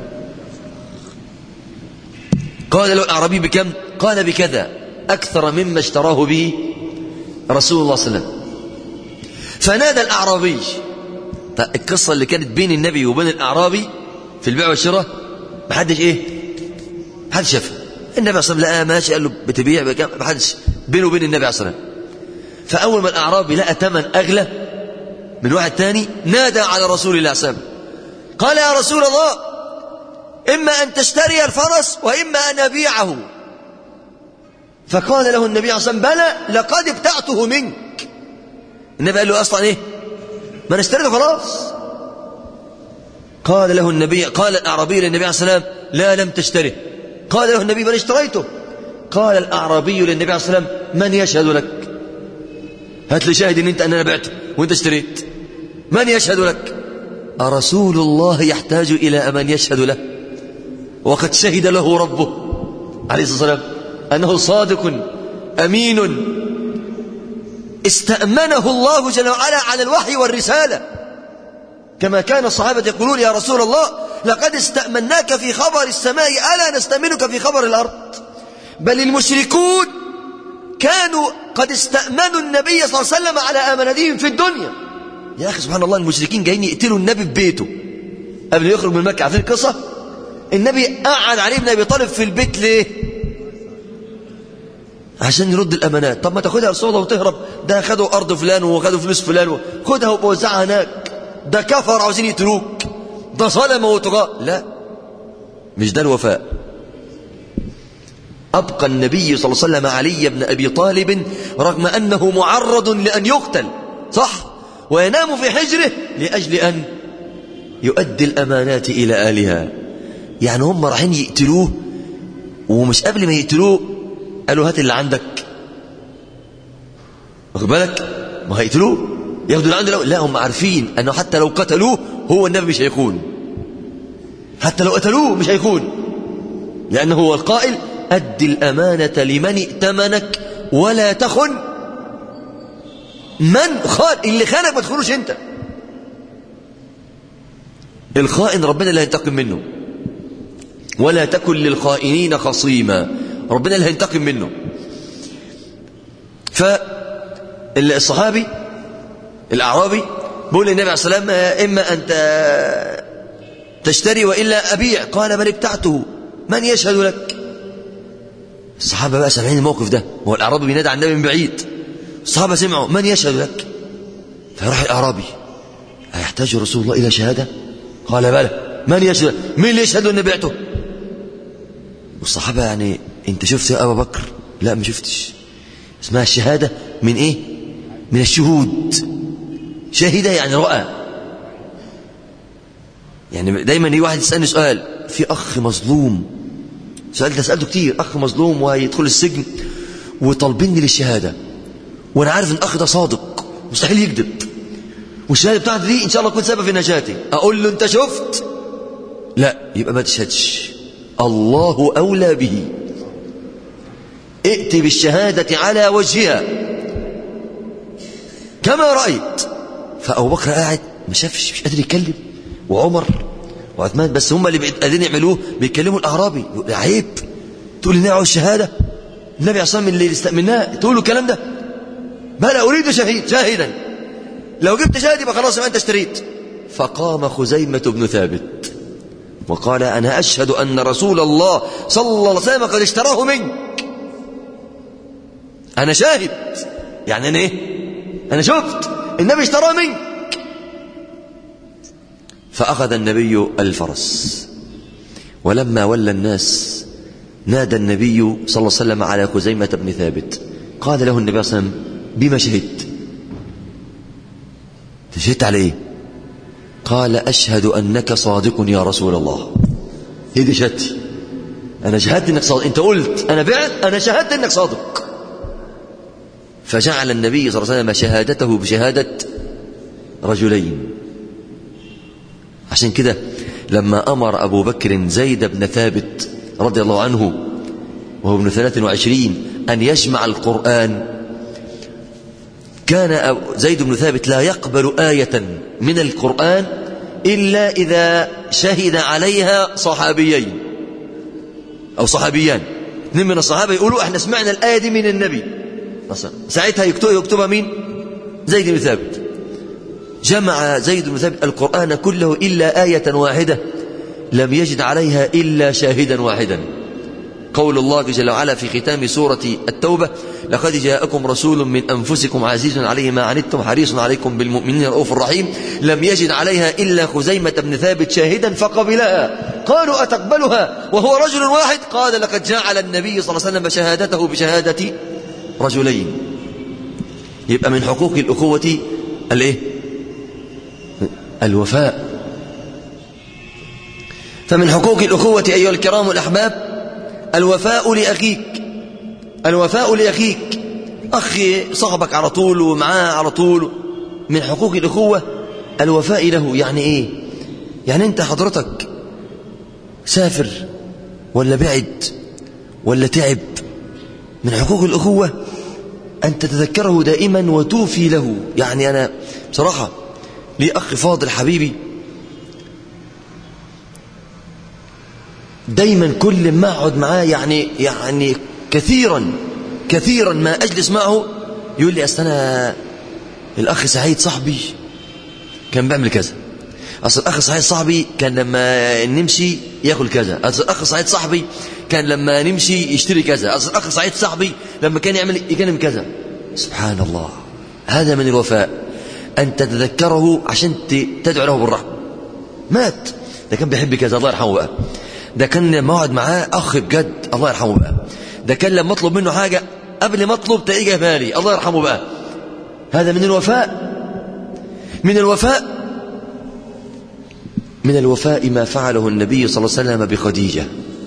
قال له الاعرابي بكم قال بكذا اكثر مما اشتراه به رسول الله صلى الله عليه وسلم فنادى الاعرابي القصه اللي كانت بين النبي وبين الاعرابي في البيع والشراء ما حدش ايه ما حدش شافها النبي صلى الله عليه وسلم لقى ماشي قال له بتبيع بكام ما حدش بينه وبين النبي عليه الصلاه والسلام فاول ما الاعرابي لقى ثمن اغلى من واحد تاني نادى على رسول الله صلى الله عليه وسلم قال يا رسول الله اما ان تشتري الفرس واما ان ابيعه فقال له النبي عليه الصلاه والسلام بلى لقد ابتعته منك النبي قال له اصلا ايه ما انا اشتريته خلاص قال له النبي قال الأعرابي للنبي عليه الصلاة والسلام لا لم تشتره قال له النبي بل اشتريته قال الأعرابي للنبي عليه الصلاة والسلام من يشهد لك هات لي شاهد ان انت ان انا بعته وانت اشتريت من يشهد لك أرسول الله يحتاج إلى من يشهد له وقد شهد له ربه عليه الصلاة والسلام أنه صادق أمين استأمنه الله جل وعلا على الوحي والرسالة كما كان الصحابة يقولون يا رسول الله لقد استأمناك في خبر السماء ألا نستأمنك في خبر الأرض بل المشركون كانوا قد استأمنوا النبي صلى الله عليه وسلم على أمانتهم في الدنيا يا أخي سبحان الله المشركين جايين يقتلوا النبي في بيته قبل يخرج من مكة عارفين القصة النبي قعد علي بن أبي طالب في البيت ليه عشان يرد الأمانات طب ما تاخدها يا رسول الله وتهرب ده خدوا أرض فلان وخدوا فلوس فلان خدها وبوزعها هناك ده كفر عاوزين يقتلوك ده ظلم وطغاة لا مش ده الوفاء أبقى النبي صلى الله عليه وسلم علي بن أبي طالب رغم أنه معرض لأن يقتل صح وينام في حجره لأجل أن يؤدي الأمانات إلى أهلها يعني هم رايحين يقتلوه ومش قبل ما يقتلوه قالوا هات اللي عندك واخد بالك ما هيقتلوه ياخدوا اللي عنده لا هم عارفين انه حتى لو قتلوه هو النبي مش هيخون حتى لو قتلوه مش هيخون لانه هو القائل ادي الامانه لمن ائتمنك ولا تخن من خان اللي خانك ما تخونوش انت الخائن ربنا اللي هينتقم منه ولا تكن للخائنين خصيما ربنا اللي هينتقم منه فالصحابي الأعرابي بيقول للنبي عليه الصلاة والسلام إما أن تشتري وإلا أبيع قال بل ابتعته من يشهد لك الصحابة بقى سامعين الموقف ده هو الأعرابي بينادى على النبي من بعيد الصحابة سمعوا من يشهد لك فراح الأعرابي أيحتاج رسول الله إلى شهادة قال بلى من يشهد من اللي يشهد أن بعته والصحابة يعني أنت شفت يا أبا بكر لا ما شفتش اسمها الشهادة من إيه من الشهود شهد يعني رأى يعني دايما يجي واحد يسألني سؤال في أخ مظلوم سؤال ده سألته كتير أخ مظلوم وهيدخل السجن وطالبيني للشهادة وأنا عارف إن الأخ ده صادق مستحيل يكذب والشهادة بتاعته دي إن شاء الله تكون سبب في نجاته أقول له أنت شفت لا يبقى ما تشهدش الله أولى به ائت بالشهادة على وجهها كما رأيت فأبو بكر قاعد ما شافش مش قادر يتكلم وعمر وعثمان بس هم اللي قاعدين يعملوه بيتكلموا الأعرابي عيب تقول لي نعم الشهادة النبي عليه الصلاة اللي استأمناه تقول له الكلام ده بلى أريد شهيد شاهدا لو جبت شاهد يبقى خلاص يبقى أنت اشتريت فقام خزيمة بن ثابت وقال أنا أشهد أن رسول الله صلى الله عليه وسلم قد اشتراه منك أنا شاهد يعني أنا إيه أنا شفت النبي اشتراه منك فأخذ النبي الفرس ولما ولى الناس نادى النبي صلى الله عليه وسلم على خزيمة بن ثابت قال له النبي صلى الله عليه وسلم بما شهدت شهدت على ايه قال أشهد أنك صادق يا رسول الله هي دي شهادتي أنا شهدت أنك صادق أنت قلت أنا بعت أنا شهدت أنك صادق فجعل النبي صلى الله عليه وسلم شهادته بشهادة رجلين عشان كده لما أمر أبو بكر زيد بن ثابت رضي الله عنه وهو ابن 23 أن يجمع القرآن كان زيد بن ثابت لا يقبل آية من القرآن إلا إذا شهد عليها صحابيين أو صحابيان اثنين من الصحابة يقولوا احنا سمعنا الآية دي من النبي مثلا ساعتها يكتب يكتبها مين زيد بن ثابت جمع زيد بن ثابت القرآن كله إلا آية واحدة لم يجد عليها إلا شاهدا واحدا قول الله جل وعلا في ختام سورة التوبة لقد جاءكم رسول من أنفسكم عزيز عليه ما عنتم حريص عليكم بالمؤمنين رؤوف رحيم لم يجد عليها إلا خزيمة بن ثابت شاهدا فقبلها قالوا أتقبلها وهو رجل واحد قال لقد جعل النبي صلى الله عليه وسلم شهادته بشهادة رجلين يبقى من حقوق الأخوة الايه الوفاء فمن حقوق الأخوة أيها الكرام الأحباب الوفاء لأخيك الوفاء لأخيك أخي صاحبك على طول ومعاه على طول من حقوق الأخوة الوفاء له يعني إيه يعني أنت حضرتك سافر ولا بعد ولا تعب من حقوق الأخوة أن تتذكره دائما وتوفي له يعني أنا بصراحة لي أخ فاضل حبيبي دايما كل ما أقعد معاه يعني يعني كثيرا كثيرا ما أجلس معه يقول لي أصل أنا الأخ سعيد صاحبي كان بيعمل كذا أصل الأخ سعيد صاحبي كان لما نمشي ياكل كذا أصل الأخ سعيد صاحبي كان لما نمشي يشتري كذا أصل الأخ سعيد صاحبي لما كان يعمل يكلم كذا سبحان الله هذا من الوفاء أن تتذكره عشان تدعو له بالرحمة مات ده كان بيحب كذا الله يرحمه بقى ده كان لما اقعد معاه اخ بجد الله يرحمه بقى ده كان لما اطلب منه حاجه قبل ما اطلب تلاقيه بالي الله يرحمه بقى هذا من الوفاء من الوفاء من الوفاء ما فعله النبي صلى الله عليه وسلم بخديجه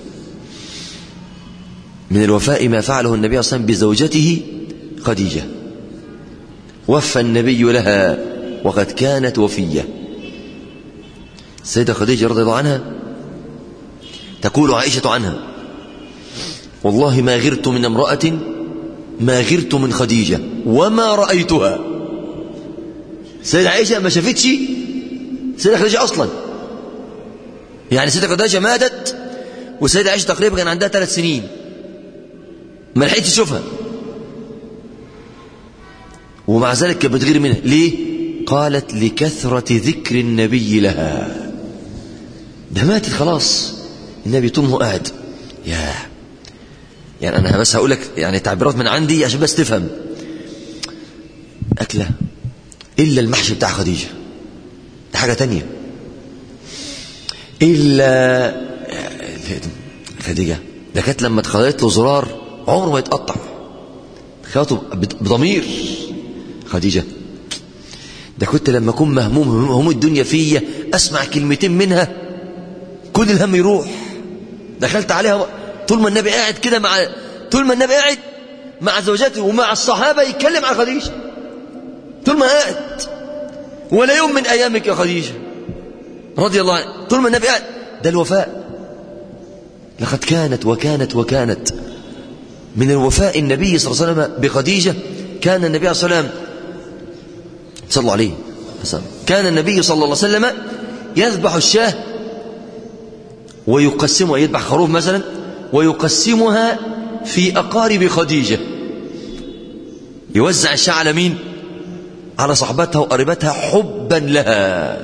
من الوفاء ما فعله النبي صلى الله عليه وسلم بزوجته خديجه وفى النبي لها وقد كانت وفيه السيده خديجه رضي الله عنها تقول عائشة عنها والله ما غرت من امرأة ما غرت من خديجة وما رأيتها سيدة عائشة ما شافتش سيدة خديجة أصلا يعني سيدة خديجة ماتت وسيدة عائشة تقريبا كان عندها ثلاث سنين ما لحقتش تشوفها ومع ذلك كانت بتغير منها ليه قالت لكثرة ذكر النبي لها ده ماتت خلاص النبي طول ما هو قاعد يا يعني انا بس هقول لك يعني تعبيرات من عندي عشان بس تفهم اكله الا المحشي بتاع خديجه ده حاجه تانية الا خديجه ده كانت لما اتخيط له زرار عمره ما يتقطع خياطه بضمير خديجه ده كنت لما اكون مهموم هموم الدنيا فيا اسمع كلمتين منها كل الهم يروح دخلت عليها طول ما النبي قاعد كده مع طول ما النبي قاعد مع زوجته ومع الصحابة يتكلم عن خديجة طول ما قاعد ولا يوم من أيامك يا خديجة رضي الله عنها طول ما النبي قاعد ده الوفاء لقد كانت وكانت وكانت من الوفاء النبي صلى الله عليه وسلم بخديجة كان النبي صلى الله عليه وسلم صلى الله عليه وسلم كان النبي صلى الله عليه وسلم يذبح الشاه ويقسمها يذبح خروف مثلا ويقسمها في أقارب خديجة يوزع الشاي على مين على صحبتها وقريبتها حبا لها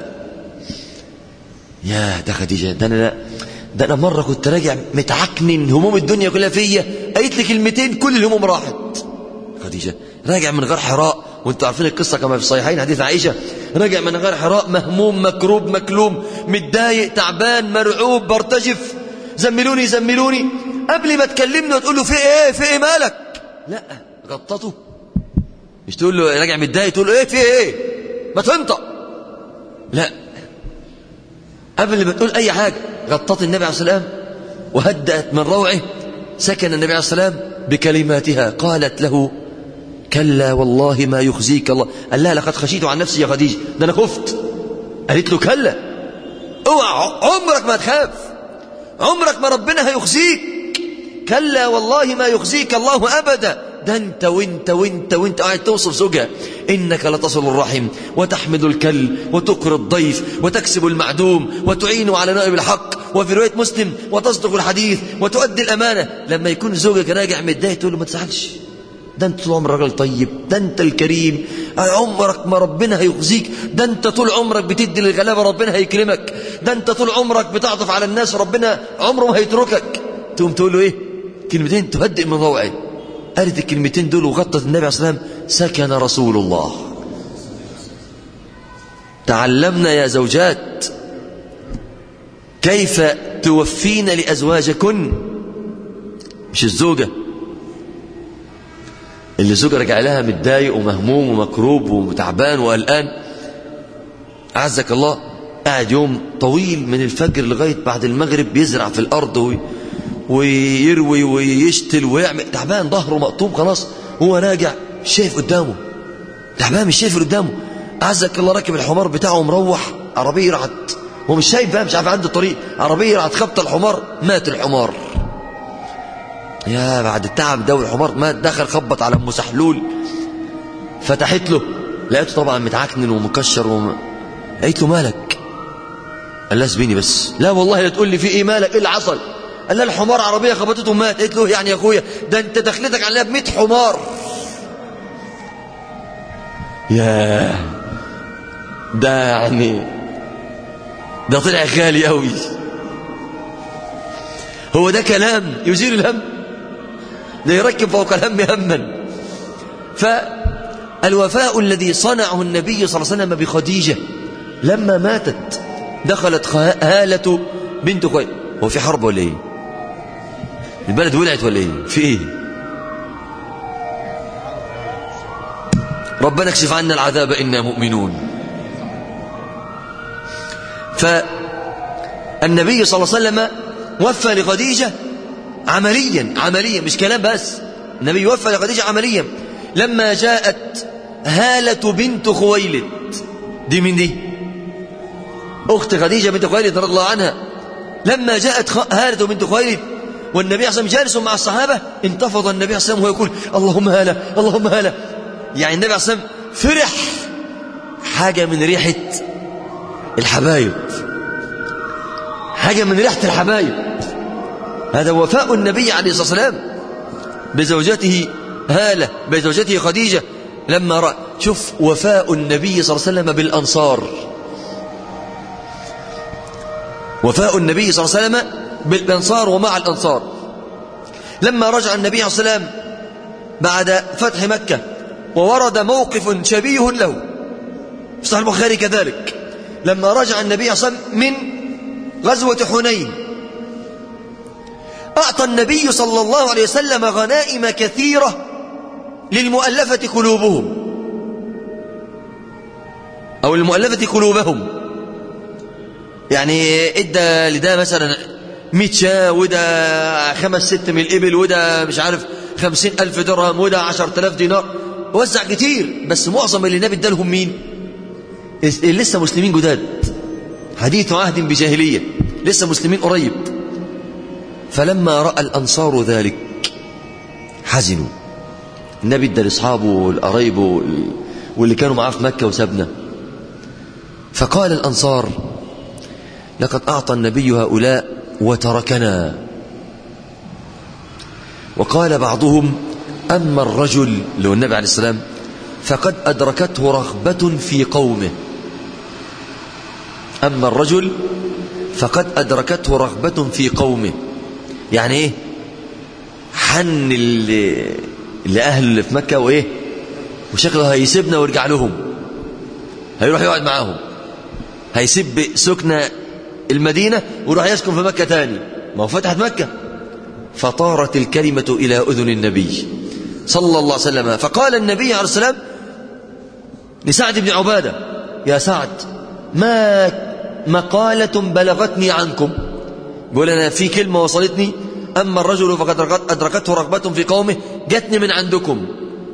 يا ده خديجة ده أنا ده أنا مرة كنت راجع متعكنن هموم الدنيا كلها فيا قالت لي كلمتين كل الهموم راحت خديجة راجع من غار حراء وانتوا عارفين القصة كما في الصحيحين حديث عائشة راجع من غار حراء مهموم مكروب مكلوم متضايق تعبان مرعوب برتجف زملوني زملوني قبل ما تكلمني وتقول له في ايه في ايه مالك لا غطته مش تقول له راجع متضايق تقول له ايه في ايه ما تنطق لا قبل ما تقول اي حاجه غطت النبي عليه السلام وهدأت من روعه سكن النبي عليه السلام بكلماتها قالت له كلا والله ما يخزيك الله قال لها لقد خشيت عن نفسي يا خديجه ده انا خفت قالت له كلا اوعى عمرك ما تخاف عمرك ما ربنا هيخزيك كلا والله ما يخزيك الله ابدا ده انت وانت وانت وانت قاعد توصف زوجها انك لتصل الرحم وتحمد الكل وتقر الضيف وتكسب المعدوم وتعين على نائب الحق وفي روايه مسلم وتصدق الحديث وتؤدي الامانه لما يكون زوجك راجع متضايق تقول له ما تزعلش ده انت طول عمرك راجل طيب ده انت الكريم عمرك ما ربنا هيخزيك ده انت طول عمرك بتدي للغلابه ربنا هيكرمك ده انت طول عمرك بتعطف على الناس ربنا عمره ما هيتركك تقوم تقول له ايه كلمتين تهدئ من روعه قالت الكلمتين دول وغطت النبي عليه الصلاه والسلام سكن رسول الله تعلمنا يا زوجات كيف توفين لازواجكن مش الزوجه اللي زوجها رجع لها متضايق ومهموم ومكروب وتعبان وقلقان أعزك الله قاعد يوم طويل من الفجر لغاية بعد المغرب بيزرع في الأرض وي ويروي ويشتل ويعمل تعبان ظهره مقطوم خلاص هو راجع مش شايف قدامه تعبان مش شايف قدامه أعزك الله راكب الحمار بتاعه مروح عربية راحت هو مش شايف بقى مش عارف عنده طريق عربية راحت خبط الحمار مات الحمار يا بعد التعب ده والحمار مات دخل خبط على ام سحلول فتحت له لقيته طبعا متعكنن ومكشر وم... قالت له مالك قال لها سبيني بس لا والله لا تقول لي في ايه مالك ايه اللي حصل قال لها الحمار عربيه خبطته ومات قالت له يعني يا اخويا ده انت دخلتك عليها ب 100 حمار يا ده يعني ده طلع غالي قوي هو ده كلام يزيل الهم ده يركب فوق الهم هما فالوفاء الذي صنعه النبي صلى الله عليه وسلم بخديجة لما ماتت دخلت هالة بنت خويل هو في حرب ولا ايه البلد ولعت ولا ايه في ايه ربنا اكشف عنا العذاب إنا مؤمنون فالنبي صلى الله عليه وسلم وفى لخديجة عمليا عمليا مش كلام بس النبي وفى لخديجة عمليا لما جاءت هالة بنت خويلد دي من دي أخت خديجة بنت خويلد رضي الله عنها لما جاءت هالة بنت خويلد والنبي صلى الله عليه وسلم جالس مع الصحابة انتفض النبي صلى الله عليه وسلم ويقول اللهم هالة اللهم هالة يعني النبي صلى الله عليه وسلم فرح حاجة من ريحة الحبايب حاجة من ريحة الحبايب هذا وفاء النبي عليه الصلاة والسلام بزوجته هالة بزوجته خديجة لما رأى شوف وفاء النبي صلى الله عليه وسلم بالأنصار وفاء النبي صلى الله عليه وسلم بالأنصار ومع الأنصار لما رجع النبي صلى الله عليه وسلم بعد فتح مكة وورد موقف شبيه له في صحيح البخاري كذلك لما رجع النبي صلى الله عليه وسلم من غزوة حنين أعطى النبي صلى الله عليه وسلم غنائم كثيرة للمؤلفة قلوبهم أو المؤلفة قلوبهم يعني ادى لده مثلا 100 شاة وده خمس ست من الإبل وده مش عارف خمسين ألف درهم وده عشر تلاف دينار وزع كتير بس معظم اللي النبي ادالهم مين لسه مسلمين جداد حديث عهد بجاهلية لسه مسلمين قريب فلما رأى الأنصار ذلك حزنوا النبي ادى لاصحابه والقرايبه واللي كانوا معاه في مكة وسابنا فقال الأنصار لقد أعطى النبي هؤلاء وتركنا وقال بعضهم أما الرجل اللي هو النبي عليه السلام فقد أدركته رغبة في قومه أما الرجل فقد أدركته رغبة في قومه يعني إيه حن اللي لأهل اللي في مكة وإيه وشكله هيسيبنا ويرجع لهم هيروح يقعد معاهم هيسيب سكنة المدينة ويروح يسكن في مكة تاني ما هو فتحت مكة فطارت الكلمة إلى أذن النبي صلى الله عليه وسلم فقال النبي عليه السلام لسعد بن عبادة يا سعد ما مقالة بلغتني عنكم بيقول أنا في كلمة وصلتني أما الرجل فقد أدركته رغبة في قومه جتني من عندكم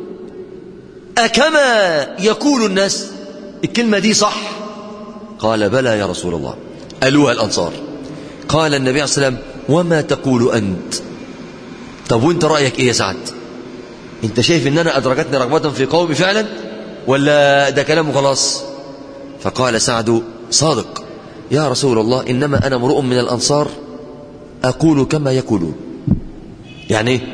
أكما يقول الناس الكلمة دي صح قال بلى يا رسول الله ألوها الأنصار قال النبي عليه السلام وما تقول أنت طب وانت رأيك ايه يا سعد انت شايف ان انا ادركتني رغبة في قومي فعلا ولا ده كلام خلاص فقال سعد صادق يا رسول الله انما انا امرؤ من الانصار اقول كما يقولون يعني ايه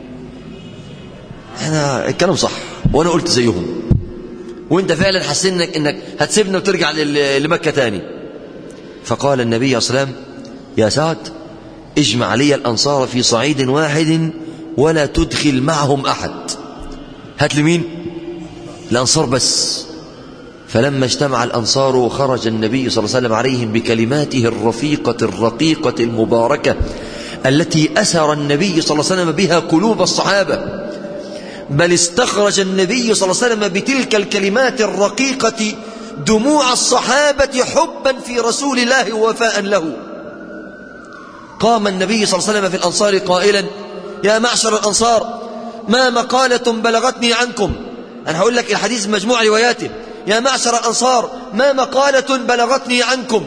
انا الكلام صح وانا قلت زيهم وانت فعلا حسيت انك انك هتسيبنا وترجع لمكة تاني فقال النبي صلى الله عليه وسلم يا سعد اجمع لي الأنصار في صعيد واحد ولا تدخل معهم أحد هات لمين الأنصار بس فلما اجتمع الأنصار خرج النبي صلى الله عليه وسلم عليهم بكلماته الرفيقة الرقيقة المباركة التي أسر النبي صلى الله عليه وسلم بها قلوب الصحابة بل استخرج النبي صلى الله عليه وسلم بتلك الكلمات الرقيقة دموع الصحابة حبا في رسول الله ووفاء له قام النبي صلى الله عليه وسلم في الأنصار قائلا يا معشر الأنصار ما مقالة بلغتني عنكم أنا هقول لك الحديث مجموع رواياته يا معشر الأنصار ما مقالة بلغتني عنكم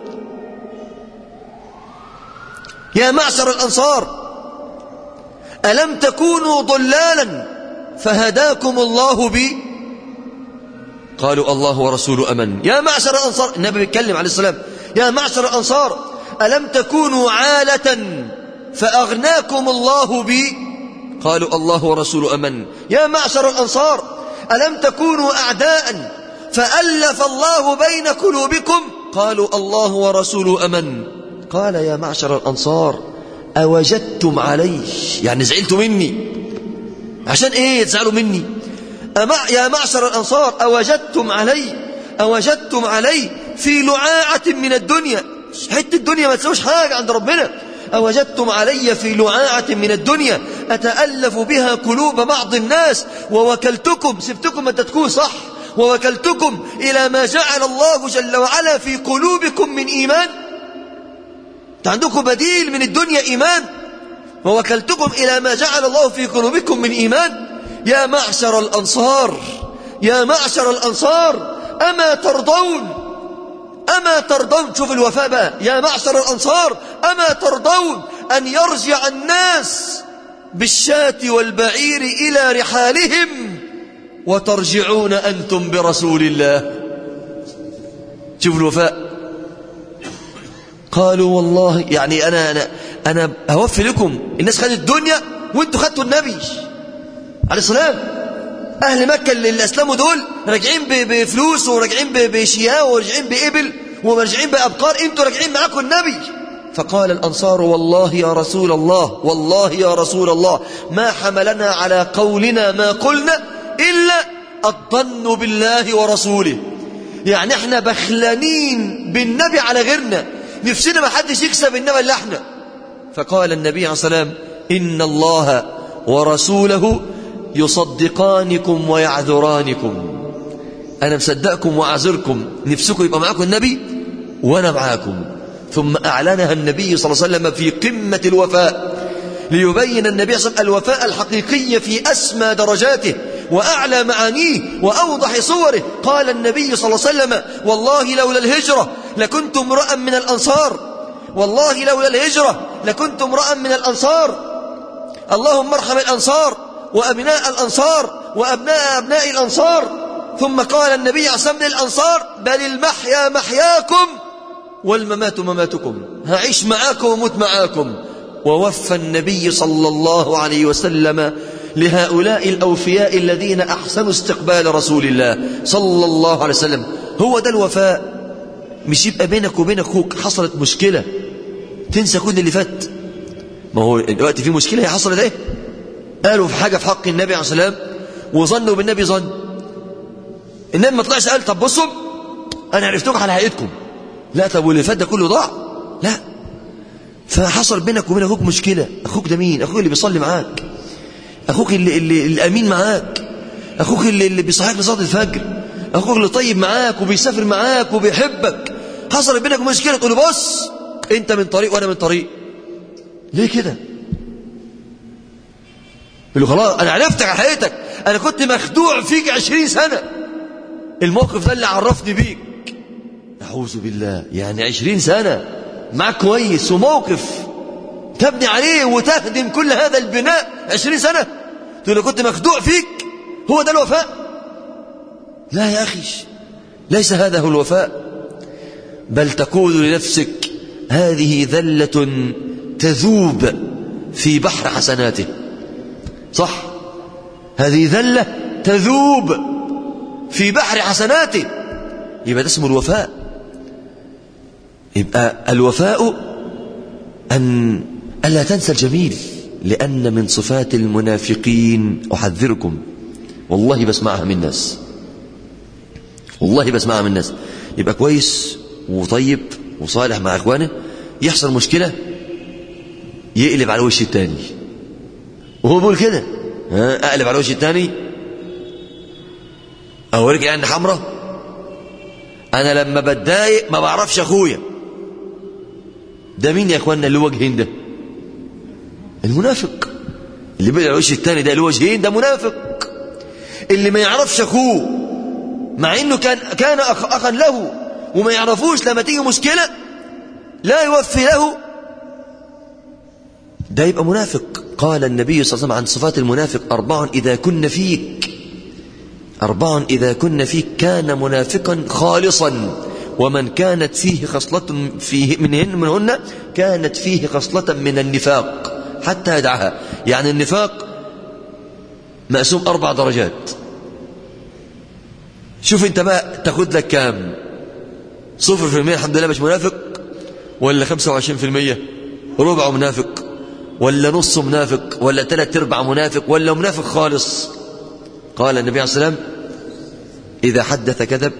يا معشر الأنصار ألم تكونوا ضلالا فهداكم الله بي قالوا الله ورسوله أمن يا معشر الأنصار النبي بيتكلم عليه السلام يا معشر الأنصار ألم تكونوا عالة فأغناكم الله بي قالوا الله ورسوله أمن يا معشر الأنصار ألم تكونوا أعداء فألف الله بين قلوبكم قالوا الله ورسوله أمن قال يا معشر الأنصار أوجدتم علي يعني زعلتوا مني عشان إيه تزعلوا مني أما يا معشر الأنصار أوجدتم علي أوجدتم علي في لعاعة من الدنيا حتة الدنيا ما تسويش حاجة عند ربنا أوجدتم علي في لعاعة من الدنيا أتألف بها قلوب بعض الناس ووكلتكم سبتكم أن تكون صح ووكلتكم إلى ما جعل الله جل وعلا في قلوبكم من إيمان عندكم بديل من الدنيا إيمان ووكلتكم إلى ما جعل الله في قلوبكم من إيمان يا معشر الأنصار يا معشر الأنصار أما ترضون أما ترضون شوف الوفاء بقى يا معشر الأنصار أما ترضون أن يرجع الناس بالشاة والبعير إلى رحالهم وترجعون أنتم برسول الله شوف الوفاء قالوا والله يعني أنا أنا أنا أوفي لكم الناس خدت الدنيا وانتوا خدتوا النبي عليه السلام أهل مكة اللي أسلموا دول راجعين بفلوس وراجعين بشياه وراجعين بإبل وراجعين بأبقار انتوا راجعين معاكم النبي فقال الأنصار والله يا رسول الله والله يا رسول الله ما حملنا على قولنا ما قلنا إلا الظن بالله ورسوله يعني احنا بخلانين بالنبي على غيرنا نفسنا ما حدش يكسب النبي الا احنا فقال النبي عليه الصلاة والسلام إن الله ورسوله يصدقانكم ويعذرانكم أنا مصدقكم وأعذركم نفسكم يبقى معكم النبي وأنا معاكم ثم أعلنها النبي صلى الله عليه وسلم في قمة الوفاء ليبين النبي صلى الله عليه وسلم الوفاء الحقيقي في أسمى درجاته وأعلى معانيه وأوضح صوره قال النبي صلى الله عليه وسلم والله لولا الهجرة لكنت امرأ من الأنصار والله لولا الهجرة لكنت امرأ من الأنصار اللهم ارحم الأنصار وأبناء الأنصار وأبناء أبناء الأنصار ثم قال النبي عليه الصلاة والسلام للأنصار بل المحيا محياكم والممات مماتكم هعيش معاكم وموت معاكم ووفى النبي صلى الله عليه وسلم لهؤلاء الأوفياء الذين أحسنوا استقبال رسول الله صلى الله عليه وسلم هو ده الوفاء مش يبقى بينك وبين أخوك حصلت مشكلة تنسى كل اللي فات ما هو الوقت في مشكلة هي حصلت ايه قالوا في حاجة في حق النبي عليه السلام وظنوا بالنبي ظن النبي ما طلعش قال طب بصوا انا عرفتكم على هيئتكم لا طب واللي فات ده كله ضاع لا فحصل بينك وبين اخوك مشكله اخوك ده مين اخوك اللي بيصلي معاك اخوك اللي, اللي, اللي امين معاك اخوك اللي, اللي بيصحيك لصلاه الفجر اخوك اللي طيب معاك وبيسافر معاك وبيحبك حصل بينك مشكله تقول له بص انت من طريق وانا من طريق ليه كده يقول له خلاص انا عرفتك على حقيقتك انا كنت مخدوع فيك عشرين سنه الموقف ده اللي عرفني بيك أعوذ بالله يعني عشرين سنة معك كويس وموقف تبني عليه وتهدم كل هذا البناء عشرين سنة تقول له كنت مخدوع فيك هو ده الوفاء لا يا أخي ليس هذا هو الوفاء بل تقول لنفسك هذه ذلة تذوب في بحر حسناته صح هذه ذلة تذوب في بحر حسناته يبقى ده اسمه الوفاء يبقى الوفاء أن ألا تنسى الجميل لأن من صفات المنافقين أحذركم والله بسمعها من الناس والله بسمعها من الناس يبقى كويس وطيب وصالح مع إخوانه يحصل مشكلة يقلب على وش التاني وهو بيقول كده ها أقلب على وش التاني أوريك يعني حمرة أنا لما بتضايق ما بعرفش أخويا ده مين يا اخوانا اللي وجهين ده المنافق اللي بيقول وش التاني ده اللي وجهين ده منافق اللي ما يعرفش اخوه مع انه كان كان أخ اخا له وما يعرفوش لما تيجي مشكله لا يوفي له ده يبقى منافق قال النبي صلى الله عليه وسلم عن صفات المنافق اربع اذا كن فيك اربع اذا كن فيك كان منافقا خالصا ومن كانت فيه خصلة فيه منهن منهن كانت فيه خصلة من النفاق حتى يدعها يعني النفاق مقسوم أربع درجات شوف انت بقى تاخد لك كام صفر في المية الحمد لله مش منافق ولا خمسة وعشرين في المية ربع منافق ولا نص منافق ولا ثلاث ارباع منافق ولا منافق خالص قال النبي عليه الصلاة والسلام إذا حدث كذب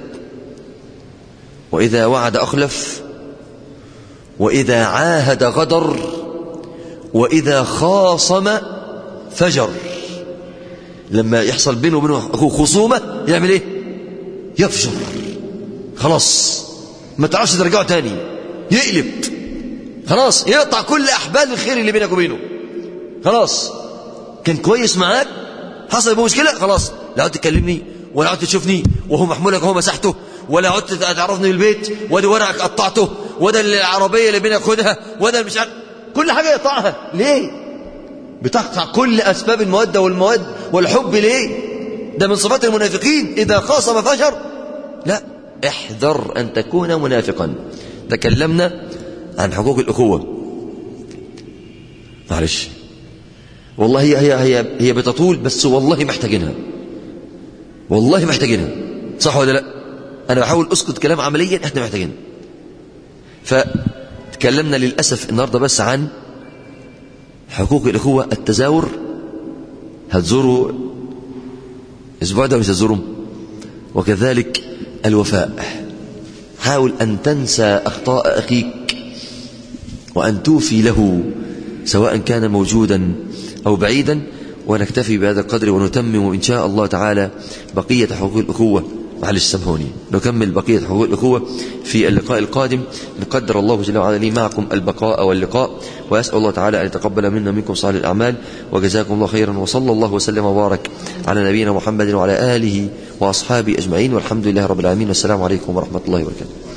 وإذا وعد أخلف وإذا عاهد غدر وإذا خاصم فجر لما يحصل بينه وبين أخوه خصومة يعمل إيه يفجر خلاص ما تعرفش ترجعه تاني يقلب خلاص يقطع كل أحبال الخير اللي بينك وبينه خلاص كان كويس معاك حصل مشكلة خلاص لا عدت تكلمني ولا عدت تشوفني وهو محمولك وهو مسحته ولا عدت تعرفني بالبيت وادي ورقك قطعته وده العربية اللي بينك خدها وده مش عارف كل حاجة يقطعها ليه بتقطع كل أسباب المودة والمواد والحب ليه ده من صفات المنافقين إذا خاصم فجر لا احذر أن تكون منافقا تكلمنا عن حقوق الأخوة معلش والله هي هي هي هي بتطول بس والله محتاجينها والله محتاجينها صح ولا لا انا بحاول اسقط كلام عمليا احنا محتاجينها فتكلمنا للاسف النهارده بس عن حقوق الاخوه التزاور هتزوروا الاسبوع ده مش هتزورهم وكذلك الوفاء حاول ان تنسى اخطاء اخيك وان توفي له سواء كان موجودا أو بعيدا ونكتفي بهذا القدر ونتمم إن شاء الله تعالى بقية حقوق الأخوة معلش سامحوني نكمل بقية حقوق الأخوة في اللقاء القادم نقدر الله جل وعلا لي معكم البقاء واللقاء وأسأل الله تعالى أن يتقبل منا منكم صالح الأعمال وجزاكم الله خيرا وصلى الله وسلم وبارك على نبينا محمد وعلى آله وأصحابه أجمعين والحمد لله رب العالمين والسلام عليكم ورحمة الله وبركاته